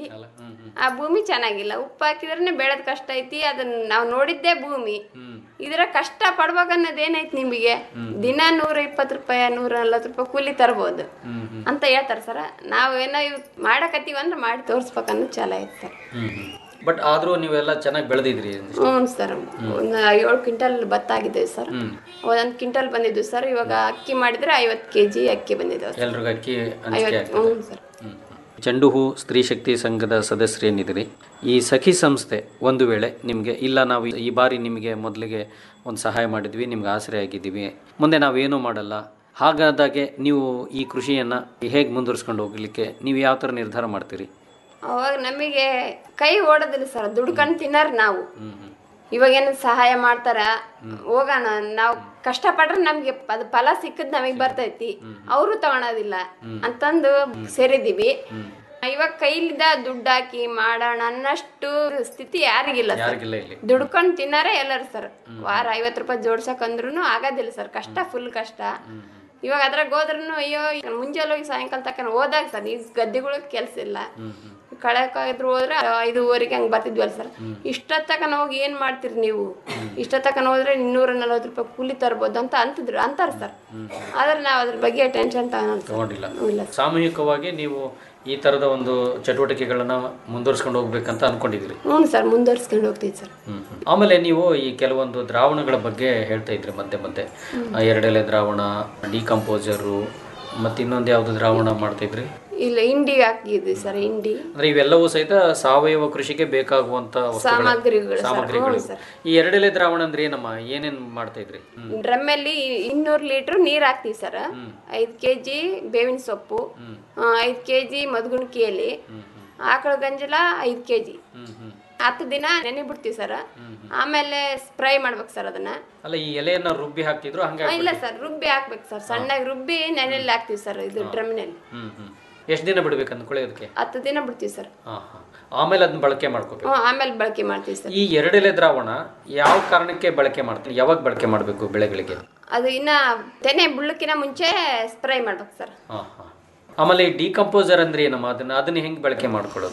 ಆ ಭೂಮಿ ಚೆನ್ನಾಗಿಲ್ಲ ಉಪ್ಪು ಹಾಕಿದ್ರೆ ಬೆಳೆದ್ ಕಷ್ಟ ಐತಿ ಅದನ್ನ ನಾವು ನೋಡಿದ್ದೇ ಭೂಮಿ ಇದ್ರ ಕಷ್ಟ ಪಡ್ಬೇಕನ್ನೋದು ಏನೈತಿ ನಿಮಗೆ ದಿನ ನೂರ ಇಪ್ಪತ್ತು ರೂಪಾಯಿ ನೂರ ನಲ್ವತ್ತು ರೂಪಾಯಿ ಕೂಲಿ ತರ್ಬೋದು ಅಂತ ಹೇಳ್ತಾರ ಸರ್ ನಾವು ಏನೋ ಇವ್ ಮಾಡಕತ್ತೀವಿ ಅಂದ್ರೆ ಮಾಡಿ ತೋರ್ಸ್ಬೇಕನ್ನೋದು ಚಾಲ ಐತಿ ಸರ್ ಬಟ್ ಆದರೂ ನೀವೆಲ್ಲ ಚೆನ್ನಾಗಿ ಬೆಳೆದಿದ್ರಿ ಹ್ಞೂ ಸರ್ ಒಂದು ಏಳು ಕ್ವಿಂಟಲ್ ಭತ್ತ ಆಗಿದೆ ಸರ್ ಒಂದೊಂದು ಕ್ವಿಂಟಲ್ ಬಂದಿದ್ದು ಸರ್ ಇವಾಗ ಅಕ್ಕಿ ಮಾಡಿದ್ರೆ ಐವತ್ತು ಕೆ ಜಿ ಅಕ್ಕಿ ಬಂದಿದ್ದಾವೆ ಎಲ್ರಿಗೂ ಅಕ್ಕಿ ಹಂಚಿಕೆ ಐವತ್ತು ಆಗ್ತದೆ ಹ್ಞೂ ಸರ್ ಚೆಂಡು ಹೂ ಸ್ತ್ರೀ ಶಕ್ತಿ ಸಂಘದ ಸದಸ್ಯರೇನಿದ್ದೀರಿ ಈ ಸಖಿ ಸಂಸ್ಥೆ ಒಂದು ವೇಳೆ ನಿಮಗೆ ಇಲ್ಲ ನಾವು ಈ ಬಾರಿ ನಿಮಗೆ ಮೊದಲಿಗೆ ಒಂದು ಸಹಾಯ ಮಾಡಿದ್ವಿ ನಿಮ್ಗೆ ಆಸರೆ ಆಗಿದ್ದೀವಿ ಮುಂದೆ ನಾವೇನೂ ಮಾಡಲ್ಲ ಹಾಗಾದಾಗೆ ನೀವು ಈ ಕೃಷಿಯನ್ನು ಹೇಗೆ ಮುಂದುವರಿಸ್ಕೊಂಡು ಹೋಗ್ಲಿಕ್ಕೆ ನೀವು ಯಾವ ಥರ ನಿರ್ಧಾರ ಮಾಡ್ತೀರಿ ಅವಾಗ ನಮಗೆ ಕೈ ಓಡೋದಿಲ್ಲ ಸರ್ ದುಡ್ಕೊಂಡು ತಿನ್ನೋರು ನಾವು ಇವಾಗ ಏನು ಸಹಾಯ ಮಾಡ್ತಾರ ಹೋಗೋಣ ನಾವು ಕಷ್ಟಪಟ್ರೆ ನಮ್ಗೆ ಅದು ಫಲ ಸಿಕ್ಕದ್ ನಮಗೆ ಬರ್ತೈತಿ ಅವರು ತಗೊಳೋದಿಲ್ಲ ಅಂತಂದು ಸೇರಿದೀವಿ ಇವಾಗ ಕೈಲಿದ್ದ ದುಡ್ಡು ಹಾಕಿ ಮಾಡೋಣ ಅನ್ನಷ್ಟು ಸ್ಥಿತಿ ಯಾರಿಗಿಲ್ಲ ಸರ್ ಯಾರಿಗಿಲ್ಲ ಇಲ್ಲಿ ದುಡ್ಕೊಂಡು ತಿನ್ನಾರೆ ಎಲ್ಲರೂ ಸರ್ ವಾರ ಐವತ್ತು ರೂಪಾಯಿ ಜೋಡ್ಸಕ್ಕಂದ್ರೂ ಆಗೋದಿಲ್ಲ ಸರ್ ಕಷ್ಟ ಫುಲ್ ಕಷ್ಟ ಇವಾಗ ಅದ್ರಾಗ ಹೋದ್ರೂ ಅಯ್ಯೋ ಮುಂಜಾನೆ ಹೋಗಿ ಸಾಯಂಕಾಲ ತಕ್ಕ ಹೋದಾಗ ಸರ್ ಈ ಗದ್ದೆಗಳು ಕೆಲ್ಸ ಇಲ್ಲ ಕಳೆಕಾದ್ರು ಹೋದ್ರೆ ಐದುವರೆಗೆ ಹಂಗೆ ಬರ್ತಿದ್ವಲ್ಲ ಸರ್ ಇಷ್ಟೊತ್ತಕನ ಹೋಗಿ ಏನ್ ಮಾಡ್ತೀರಿ ನೀವು ಇಷ್ಟೊತ್ತಕನ ಹೋದ್ರೆ ಇನ್ನೂರ ನಲ್ವತ್ತು ರೂಪಾಯಿ ಕೂಲಿ ತರ್ಬೋದು ಅಂತ ಅಂತಿದ್ರು ಅಂತಾರ ಸರ್ ಆದ್ರೆ ನಾವು ಅದ್ರ ಬಗ್ಗೆ ಟೆನ್ಷನ್ ತಗೊಳಲ್ಲ ಸರ್ ತಗೊಂಡಿಲ್ಲ ಇಲ್ಲ ಸಾಮೂಹಿಕವಾಗಿ ನೀವು ಈ ಥರದ ಒಂದು ಚಟುವಟಿಕೆಗಳನ್ನು ಮುಂದುವರಿಸ್ಕೊಂಡು ಹೋಗ್ಬೇಕಂತ ಅನ್ಕೊಂಡಿದ್ದೀರಿ ಹ್ಞೂ ಸರ್ ಮುಂದುವರ್ಸ್ಕೊಂಡು ಹೋಗ್ತೀವಿ ಸರ್ ಹ್ಮ್. ಆಮೇಲೆ ನೀವು ಈ ಕೆಲವೊಂದು ದ್ರಾವಣಗಳ ಬಗ್ಗೆ ಹೇಳ್ತಾ ಇದ್ರಿ ಮಧ್ಯೆ ಮಧ್ಯೆ ಆ, ಎರಡೆಲೆ ದ್ರಾವಣ ಡಿಕಂಪೋಸರು ಮತ್ತು ಇನ್ನೊಂದು ಯಾವುದು ದ್ರಾವಣ ಮಾಡ್ತಾ ಇದ್ರಿ ಇಲ್ಲ ಇಂಡಿ ಹಾಕಿದ್ವಿ ಸರ್ ಇಂಡಿ ಅಂದ್ರೆ ಇವೆಲ್ಲವೂ ಸಹಿತ ಸಾವಯವ ಕೃಷಿಗೆ ಬೇಕಾಗುವಂತ ವಸ್ತುಗಳೇ. ಸಾಮಗ್ರಿಗಳು ಸರ್. ಸಾಮಗ್ರಿಗಳು ಹ್ಞೂ ಸರ್. ಈ ಎರಡೆಲೆ ದ್ರಾವಣ ಅಂದ್ರೆ ಏನಮ್ಮ ಏನೇನ್ ಮಾಡ್ತಾ ಇದ್ರಿ ಹ್ಮ್. ಡ್ರಮ್ಮಲ್ಲಿ ಇನ್ನೂರು ಲೀಟ್ರ್ ನೀರು ಹಾಕ್ತೀವಿ ಸರ್ ಐದು ಕೆ ಜಿ ಬೇವಿನ ಸೊಪ್ಪು ಐದು ಕೆ ಜಿ ಮದ್ಗುಣ್ಕಿ ಎಲೆ ಆಕಳ ಗಂಜಲ ಐದು ಕೆ ಜಿ ಹತ್ತು ದಿನ ನೆನೆ ಬಿಡ್ತೀವಿ ಸರ್ ಆಮೇಲೆ ಸ್ಪ್ರೈ ಮಾಡ್ಬೇಕು ಸರ್ ಅದನ್ನ ಅಲ್ಲ ಈ ಎಲೆಯನ್ನ ರುಬ್ಬಿ ಹಾಕ್ತಿದ್ರು ಹಂಗೆ ಆ, ಇಲ್ಲ ಸರ್ ರುಬ್ಬಿ ಹಾಕ್ಬೇಕು ಸರ್ ಸಣ್ಣಗೆ ರುಬ್ಬಿ ನೆನೆಯಲ್ಲಿ ಹಾಕ್ತೀವಿ ಸರ್ ಇದು ಡ್ರಮ್ನಲ್ಲಿ ಹ್ಮ್ ಹ್ಮ್ ಎಷ್ಟು ದಿನ ಬಿಡ್ಬೇಕು ಅಂದ್ಕೊಳ್ಳೋದಕ್ಕೆ ಹತ್ತು ದಿನ ಬಿಡ್ತೀವಿ ಸರ್ ಹಾ ಹಾ ಆಮೇಲೆ ಅದನ್ನ ಬಳಕೆ ಮಾಡ್ಕೋಬೇಕು ಹ್ಞೂ ಆಮೇಲೆ ಬಳಕೆ ಮಾಡ್ತೀವಿ ಸರ್ ಈ ಎರಡೆಲೆ ದ್ರಾವಣ ಯಾವ ಕಾರಣಕ್ಕೆ ಬಳಕೆ ಮಾಡ್ತೀವಿ ಯಾವಾಗ ಬಳಕೆ ಮಾಡಬೇಕು ಬೆಳೆಗಳಿಗೆ ಅದು ಇನ್ನ ತೆನೆ ಬುಳ್ಳಕ್ಕಿನ ಮುಂಚೆ ಸ್ಪ್ರೈ ಮಾಡ್ಬೇಕು ಸರ್ ಹಾ ಹಾ ಆಮೇಲೆ ಈ ಡಿಕಂಪೋಸರ್ ಅಂದ್ರೆ ಏನಮ್ಮ ಅದನ್ನ ಅದನ್ನ ಹೆಂಗ್ ಬಳಕೆ ಮಾಡ್ಕೊಳ್ಳೋದು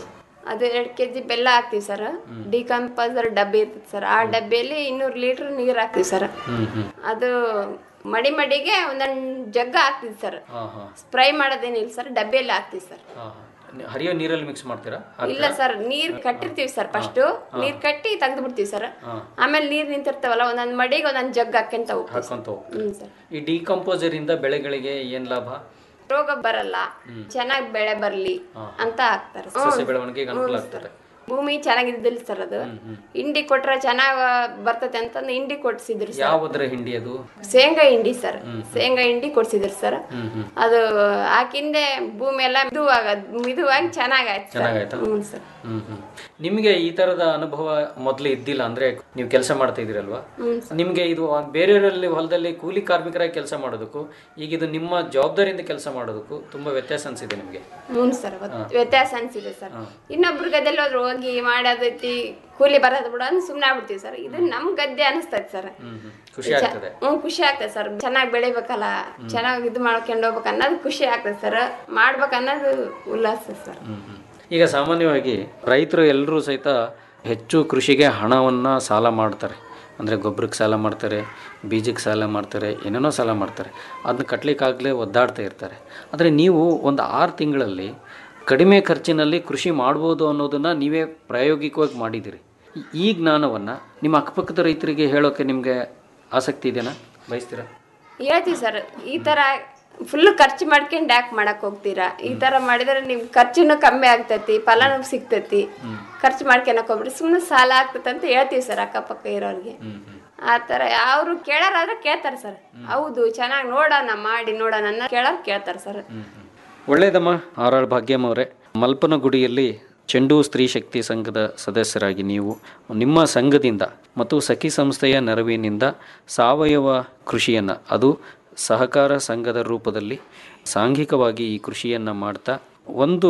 ಅದು ಎರಡು ಕೆ ಜಿ ಬೆಲ್ಲ ಹಾಕ್ತೀವಿ ಸರ್ ಡಿಕಂಪೋಸರ್ ಡಬ್ಬಿ ಇರ್ತದೆ ಸರ್ ಆ ಡಬ್ಬಿಯಲ್ಲಿ ಇನ್ನೂರು ಲೀಟ್ರ್ ನೀರು ಹಾಕ್ತೀವಿ ಸರ್ ಅದು ಮಡಿ ಮಡಿಗೆ ಒಂದೊಂದು ಜಗ್ಗ ಹಾಕ್ತೀವಿ ಸರ್ ಹಾಂ ಹಾಂ ಸ್ಪ್ರೈ ಮಾಡೋದೇನಿಲ್ಲ ಸರ್ ಡಬ್ಬಿಯಲ್ಲಿ ಹಾಕ್ತೀವಿ ಸರ್ ಹಾಂ ಹರಿಯೋ ನೀರಲ್ಲಿ ಮಿಕ್ಸ್ ಮಾಡ್ತೀರಾ ಇಲ್ಲ ಸರ್ ನೀರ್ ಕಟ್ಟಿರ್ತೀವಿ ಸರ್ ಫಸ್ಟ್ ನೀರ್ ಕಟ್ಟಿ ತೆಗ್ದು ಬಿಡ್ತೀವಿ ಸರ್ ಆಮೇಲೆ ನೀರ್ ನಿಂತಿರ್ತಾವಲ್ಲ ಒಂದೊಂದ್ ಮಡಿಗೆ ಒಂದೊಂದ್ ಜಗ್ ಹಾಕ್ಯಂತ ಹೋಗ್ತೀವಿ ಸರ್. ಹಾಕೊಂತ ಹೋಗ್ತೀರಾ ಹ್ಮ್ ಸರ್ ಈ ಡಿಕಂಪೋಸರ್ ಇಂದ ಬೆಳೆಗಳಿಗೆ ಏನ್ ಲಾಭ ರೋಗ ಬರಲ್ಲ ಚೆನ್ನಾಗಿ ಬೆಳೆ ಬರ್ಲಿ ಅಂತ ಹಾಕ್ತಾರೆ ಸಸ್ಯ ಬೆಳವಣಿಗೆಗೆ ಅನುಕೂಲ ಆಗ್ತದೆ ಭೂಮಿ ಚೆನ್ನಾಗಿದ್ದಿಲ್ಲ ಸರ್ ಅದು ಹಿಂಡಿ ಕೊಟ್ರೆ ಚೆನ್ನಾಗ್ ಬರ್ತತೆ ಅಂತಂದು ಹಿಂಡಿ ಕೊಡ್ಸಿದ್ರು ಸರ್ ಯಾವ್ದ್ರ ಹಿಂಡಿ ಅದು ಶೇಂಗಾ ಹಿಂಡಿ ಸರ್ ಶೇಂಗಾ ಹಿಂಡಿ ಕೊಡ್ಸಿದ್ರು ಸರ್ ಅದು ಹಾಕಿಂದೆ ಭೂಮಿ ಎಲ್ಲ ಮಿದುವಾಗ ಮಿದುವಾಗಿ ಚೆನ್ನಾಗಾಯ್ತು ಸರ್ ಚೆನ್ನಾಗಾಯ್ತಾ? ಹ್ಞೂ ಸರ್ ಹ್ಮ್ ಹ್ಮ್ ನಿಮ್ಗೆ ಈ ತರದ ಅನುಭವ ಮೊದ್ಲು ಇದ್ದಿಲ್ಲ ಅಂದ್ರೆ ನೀವು ಕೆಲಸ ಮಾಡ್ತಾ ಇದೀರಲ್ವಾ ನಿಮ್ಗೆ ಇದು ಬೇರೆಯವರಲ್ಲಿ ಹೊಲದಲ್ಲಿ ಕೂಲಿ ಕಾರ್ಮಿಕರಾಗಿ ಕೆಲಸ ಮಾಡೋದಕ್ಕೂ ಈಗ ಇದು ನಿಮ್ಮ ಜವಾಬ್ದಾರಿಯಿಂದ ಕೆಲಸ ಮಾಡೋದಕ್ಕೂ ತುಂಬಾ ವ್ಯತ್ಯಾಸ ಅನ್ಸಿದೆ ನಿಮ್ಗೆ ಹ್ಞೂ ಸರ್ ವ್ಯತ್ಯಾಸ ಅನ್ಸಿದೆ ಸರ್ ಇನ್ನೊಬ್ರ ಗದ್ದೆಲ್ಲಿ ಹೋದ್ರು ಹೋಗಿ ಮಾಡೋದೈತಿ ಕೂಲಿ ಬರೋದು ಬಿಡು ಅಂತ ಸುಮ್ಮನೆ ಆಗ್ಬಿಡ್ತೀವಿ ಸರ್ ಇದು ನಮ್ ಗದ್ದೆ ಅನಿಸ್ತೈತೆ ಸರ್ ಹ್ಮ್ ಹ್ಮ್ ಖುಷಿ ಆಗ್ತದೆ ಹ್ಞೂ ಖುಷಿ ಆಗ್ತದೆ ಸರ್ ಚೆನ್ನಾಗಿ ಬೆಳಿಬೇಕಲ್ಲ ಚೆನ್ನಾಗಿ ಇದು ಮಾಡ್ಕೊಂಡು ಹೋಗ್ಬೇಕು ಅನ್ನೋದು ಖುಷಿ ಆಗ್ತದೆ ಸರ್ ಮಾಡ್ಬೇಕು ಅನ್ನೋದು ಉಲ್ಲಾಸ ಸರ್ ಹ್ಮ್ ಹ್ಮ್. ಈಗ ಸಾಮಾನ್ಯವಾಗಿ ರೈತರು ಎಲ್ಲರೂ ಸಹಿತ ಹೆಚ್ಚು ಕೃಷಿಗೆ ಹಣವನ್ನು ಸಾಲ ಮಾಡ್ತಾರೆ ಅಂದರೆ ಗೊಬ್ಬರಕ್ಕೆ ಸಾಲ ಮಾಡ್ತಾರೆ ಬೀಜಕ್ಕೆ ಸಾಲ ಮಾಡ್ತಾರೆ ಏನೇನೋ ಸಾಲ ಮಾಡ್ತಾರೆ ಅದನ್ನ ಕಟ್ಟಲಿಕ್ಕಾಗಲೇ ಒದ್ದಾಡ್ತಾ ಇರ್ತಾರೆ ಆದರೆ ನೀವು ಒಂದು ಆರು ತಿಂಗಳಲ್ಲಿ ಕಡಿಮೆ ಖರ್ಚಿನಲ್ಲಿ ಕೃಷಿ ಮಾಡ್ಬೋದು ಅನ್ನೋದನ್ನು ನೀವೇ ಪ್ರಾಯೋಗಿಕವಾಗಿ ಮಾಡಿದ್ದೀರಿ ಈ- ಈ ಜ್ಞಾನವನ್ನು ನಿಮ್ಮ ಅಕ್ಕಪಕ್ಕದ ರೈತರಿಗೆ ಹೇಳೋಕ್ಕೆ ನಿಮಗೆ ಆಸಕ್ತಿ ಇದೆಯಾ ಬಯಸ್ತೀರಾ ಹೇಳ್ತೀವಿ ಸರ್ ಈ ತರ ಫುಲ್ ಖರ್ಚು ಮಾಡ್ಕೊಂಡು ಯಾಕೆ ಮಾಡಕ್ ಹೋಗ್ತೀರಾ ಈ ತರ ಮಾಡಿದ್ರೆ ನಿಮ್ ಖರ್ಚುನು ಕಮ್ಮಿ ಆಗ್ತೈತಿ ಫಲನೂ ಸಿಗ್ತೈತಿ ಖರ್ಚು ಮಾಡ್ಕೊಳಕ್ ಹೋಗ್ಬಿಡಿ ಸುಮ್ಮನೆ ಸಾಲ ಆಗ್ತೈತೆ ಅಂತ ಹೇಳ್ತೀವಿ ಸರ್ ಅಕ್ಕಪಕ್ಕ ಇರೋರಿಗೆ ಆ ಥರ ಅವರು ಕೇಳಾರಾದ್ರೆ ಕೇಳ್ತಾರೆ ಸರ್ ಹೌದು ಚೆನ್ನಾಗಿ ನೋಡೋಣ ಮಾಡಿ ನೋಡೋಣ ಅನ್ನೋ ಕೇಳೋರು ಕೇಳ್ತಾರೆ ಸರ್ ಒಳ್ಳೆಯದಮ್ಮ ಆರ್ ಆರ್ ಭಾಗ್ಯಮ್ಮ ಅವರೇ ಮಲ್ಪನಗುಡಿಯಲ್ಲಿ ಚೆಂಡು ಸ್ತ್ರೀ ಶಕ್ತಿ ಸಂಘದ ಸದಸ್ಯರಾಗಿ ನೀವು ನಿಮ್ಮ ಸಂಘದಿಂದ ಮತ್ತು ಸಖಿ ಸಂಸ್ಥೆಯ ನೆರವಿನಿಂದ ಸಾವಯವ ಕೃಷಿಯನ್ನು ಅದು ಸಹಕಾರ ಸಂಘದ ರೂಪದಲ್ಲಿ ಸಾಂಘಿಕವಾಗಿ ಈ ಕೃಷಿಯನ್ನು ಮಾಡ್ತಾ ಒಂದು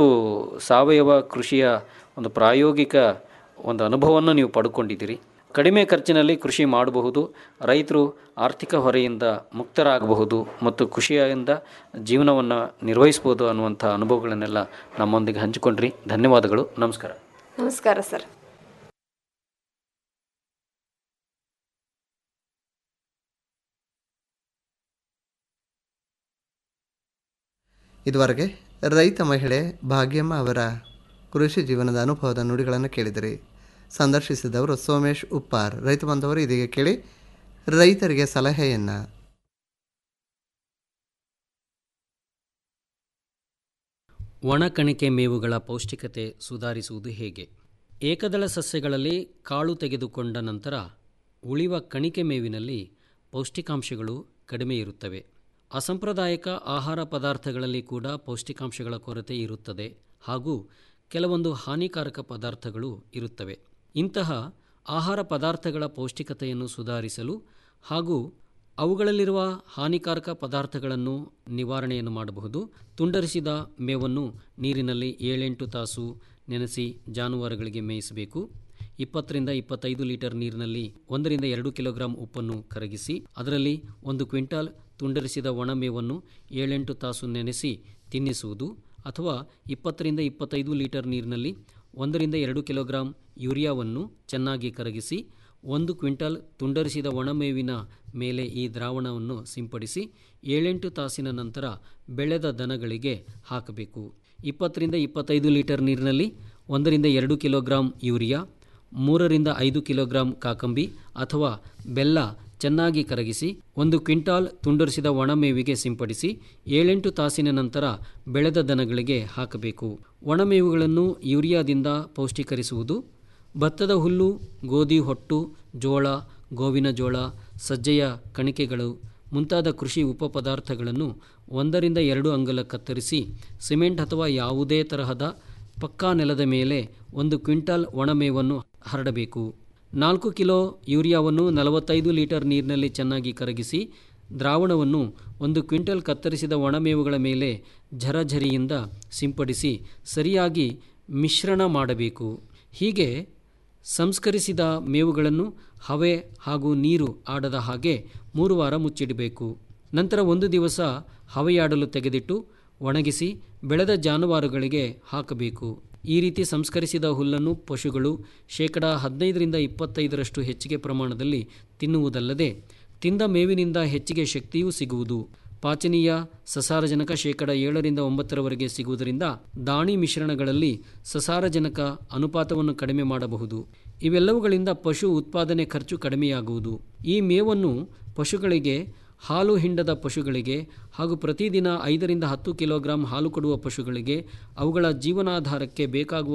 ಸಾವಯವ ಕೃಷಿಯ ಒಂದು ಪ್ರಾಯೋಗಿಕ ಒಂದು ಅನುಭವವನ್ನು ನೀವು ಪಡ್ಕೊಂಡಿದ್ದೀರಿ ಕಡಿಮೆ ಖರ್ಚಿನಲ್ಲಿ ಕೃಷಿ ಮಾಡಬಹುದು ರೈತರು ಆರ್ಥಿಕ ಹೊರೆಯಿಂದ ಮುಕ್ತರಾಗಬಹುದು ಮತ್ತು ಖುಷಿಯಿಂದ ಜೀವನವನ್ನು ನಿರ್ವಹಿಸ್ಬೋದು ಅನ್ನುವಂಥ ಅನುಭವಗಳನ್ನೆಲ್ಲ ನಮ್ಮೊಂದಿಗೆ ಹಂಚಿಕೊಂಡ್ರಿ ಧನ್ಯವಾದಗಳು ನಮಸ್ಕಾರ ನಮಸ್ಕಾರ ಸರ್ ಇದುವರೆಗೆ ರೈತ ಮಹಿಳೆ ಭಾಗ್ಯಮ್ಮ ಅವರ ಕೃಷಿ ಜೀವನದ ಅನುಭವದ ನುಡಿಗಳನ್ನು ಕೇಳಿದಿರಿ ಸಂದರ್ಶಿಸಿದವರು ಸೋಮೇಶ್ ಉಪ್ಪಾರ್ ರೈತ ಬಾಂಧವರು ಇದೀಗ ಕೇಳಿ ರೈತರಿಗೆ ಸಲಹೆಯನ್ನು ಒಣಕಣಿಕೆ ಮೇವುಗಳ ಪೌಷ್ಟಿಕತೆ ಸುಧಾರಿಸುವುದು ಹೇಗೆ ಏಕದಳ ಸಸ್ಯಗಳಲ್ಲಿ ಕಾಳು ತೆಗೆದುಕೊಂಡ ನಂತರ ಉಳಿವ ಕಣಿಕೆ ಮೇವಿನಲ್ಲಿ ಪೌಷ್ಟಿಕಾಂಶಗಳು ಕಡಿಮೆ ಇರುತ್ತವೆ ಅಸಾಂಪ್ರದಾಯಿಕ ಆಹಾರ ಪದಾರ್ಥಗಳಲ್ಲಿ ಕೂಡ ಪೌಷ್ಟಿಕಾಂಶಗಳ ಕೊರತೆ ಇರುತ್ತದೆ ಹಾಗೂ ಕೆಲವೊಂದು ಹಾನಿಕಾರಕ ಪದಾರ್ಥಗಳು ಇರುತ್ತವೆ ಇಂತಹ ಆಹಾರ ಪದಾರ್ಥಗಳ ಪೌಷ್ಟಿಕತೆಯನ್ನು ಸುಧಾರಿಸಲು ಹಾಗೂ ಅವುಗಳಲ್ಲಿರುವ ಹಾನಿಕಾರಕ ಪದಾರ್ಥಗಳನ್ನು ನಿವಾರಣೆಯನ್ನು ಮಾಡಬಹುದು ತುಂಡರಿಸಿದ ಮೇವನ್ನು ನೀರಿನಲ್ಲಿ ಏಳೆಂಟು ತಾಸು ನೆನೆಸಿ ಜಾನುವಾರುಗಳಿಗೆ ಮೇಯಿಸಬೇಕು ಇಪ್ಪತ್ತರಿಂದ ಇಪ್ಪತ್ತೈದು ಲೀಟರ್ ನೀರಿನಲ್ಲಿ ಒಂದರಿಂದ ಎರಡು ಕಿಲೋಗ್ರಾಂ ಉಪ್ಪನ್ನು ಕರಗಿಸಿ ಅದರಲ್ಲಿ ಒಂದು ಕ್ವಿಂಟಾಲ್ ತುಂಡರಿಸಿದ ಒಣಮೇವನ್ನು ಏಳೆಂಟು ತಾಸು ನೆನೆಸಿ ತಿನ್ನಿಸುವುದು ಅಥವಾ ಇಪ್ಪತ್ತರಿಂದ ಇಪ್ಪತ್ತೈದು ಲೀಟರ್ ನೀರಿನಲ್ಲಿ ಒಂದರಿಂದ ಎರಡು ಕಿಲೋಗ್ರಾಂ ಯೂರಿಯಾವನ್ನು ಚೆನ್ನಾಗಿ ಕರಗಿಸಿ ಒಂದು ಕ್ವಿಂಟಲ್ ತುಂಡರಿಸಿದ ಒಣಮೇವಿನ ಮೇಲೆ ಈ ದ್ರಾವಣವನ್ನು ಸಿಂಪಡಿಸಿ ಏಳೆಂಟು ತಾಸಿನ ನಂತರ ಬೆಳೆದ ದನಗಳಿಗೆ ಹಾಕಬೇಕು ಇಪ್ಪತ್ತರಿಂದ ಇಪ್ಪತ್ತೈದು ಲೀಟರ್ ನೀರಿನಲ್ಲಿ ಒಂದರಿಂದ ಎರಡು ಕಿಲೋಗ್ರಾಂ ಯೂರಿಯಾ ಮೂರರಿಂದ ಐದು ಕಿಲೋಗ್ರಾಂ ಕಾಕಂಬಿ ಅಥವಾ ಬೆಲ್ಲ ಚೆನ್ನಾಗಿ ಕರಗಿಸಿ ಒಂದು ಕ್ವಿಂಟಾಲ್ ತುಂಡರಿಸಿದ ಒಣಮೇವಿಗೆ ಸಿಂಪಡಿಸಿ ಏಳೆಂಟು ತಾಸಿನ ನಂತರ ಬೆಳೆದ ದನಗಳಿಗೆ ಹಾಕಬೇಕು ಒಣಮೇವುಗಳನ್ನು ಯೂರಿಯಾದಿಂದ ಪೌಷ್ಟಿಕರಿಸುವುದು ಭತ್ತದ ಹುಲ್ಲು ಗೋಧಿ ಹೊಟ್ಟು ಜೋಳ ಗೋವಿನ ಜೋಳ ಸಜ್ಜೆಯ ಕಣಿಕೆಗಳು ಮುಂತಾದ ಕೃಷಿ ಉಪಪದಾರ್ಥಗಳನ್ನು ಒಂದರಿಂದ ಎರಡು ಅಂಗಲ ಕತ್ತರಿಸಿ ಸಿಮೆಂಟ್ ಅಥವಾ ಯಾವುದೇ ತರಹದ ಪಕ್ಕಾ ನೆಲದ ಮೇಲೆ ಒಂದು ಕ್ವಿಂಟಾಲ್ ಒಣಮೇವನ್ನು ಹರಡಬೇಕು ನಾಲ್ಕು ಕಿಲೋ ಯೂರಿಯಾವನ್ನು ನಲವತ್ತೈದು ಲೀಟರ್ ನೀರಿನಲ್ಲಿ ಚೆನ್ನಾಗಿ ಕರಗಿಸಿ ದ್ರಾವಣವನ್ನು ಒಂದು ಕ್ವಿಂಟಲ್ ಕತ್ತರಿಸಿದ ಒಣಮೇವುಗಳ ಮೇಲೆ ಝರಝರಿಯಿಂದ ಸಿಂಪಡಿಸಿ ಸರಿಯಾಗಿ ಮಿಶ್ರಣ ಮಾಡಬೇಕು ಹೀಗೆ ಸಂಸ್ಕರಿಸಿದ ಮೇವುಗಳನ್ನು ಹವೆ ಹಾಗೂ ನೀರು ಆಡದ ಹಾಗೆ ಮೂರು ವಾರ ಮುಚ್ಚಿಡಬೇಕು ನಂತರ ಒಂದು ದಿವಸ ಹವೆಯಾಡಲು ತೆಗೆದಿಟ್ಟು ಒಣಗಿಸಿ ಬೆಳೆದ ಜಾನುವಾರುಗಳಿಗೆ ಹಾಕಬೇಕು ಈ ರೀತಿ ಸಂಸ್ಕರಿಸಿದ ಹುಲ್ಲನ್ನು ಪಶುಗಳು ಶೇಕಡ ಹದಿನೈದರಿಂದ ಇಪ್ಪತ್ತೈದರಷ್ಟು ಹೆಚ್ಚಿಗೆ ಪ್ರಮಾಣದಲ್ಲಿ ತಿನ್ನುವುದಲ್ಲದೆ ತಿಂದ ಮೇವಿನಿಂದ ಹೆಚ್ಚಿಗೆ ಶಕ್ತಿಯೂ ಸಿಗುವುದು ಪಾಚನೀಯ ಸಸಾರಜನಕ ಶೇಕಡ ಏಳರಿಂದ ಒಂಬತ್ತರವರೆಗೆ ಸಿಗುವುದರಿಂದ ದಾಣಿ ಮಿಶ್ರಣಗಳಲ್ಲಿ ಸಸಾರಜನಕ ಅನುಪಾತವನ್ನು ಕಡಿಮೆ ಮಾಡಬಹುದು ಇವೆಲ್ಲವುಗಳಿಂದ ಪಶು ಉತ್ಪಾದನೆ ಖರ್ಚು ಕಡಿಮೆಯಾಗುವುದು ಈ ಮೇವನ್ನು ಪಶುಗಳಿಗೆ ಹಾಲು ಹಿಂಡದ ಪಶುಗಳಿಗೆ ಹಾಗೂ ಪ್ರತಿದಿನ ಐದರಿಂದ ಹತ್ತು ಕಿಲೋಗ್ರಾಂ ಹಾಲು ಕೊಡುವ ಪಶುಗಳಿಗೆ ಅವುಗಳ ಜೀವನಾಧಾರಕ್ಕೆ ಬೇಕಾಗುವ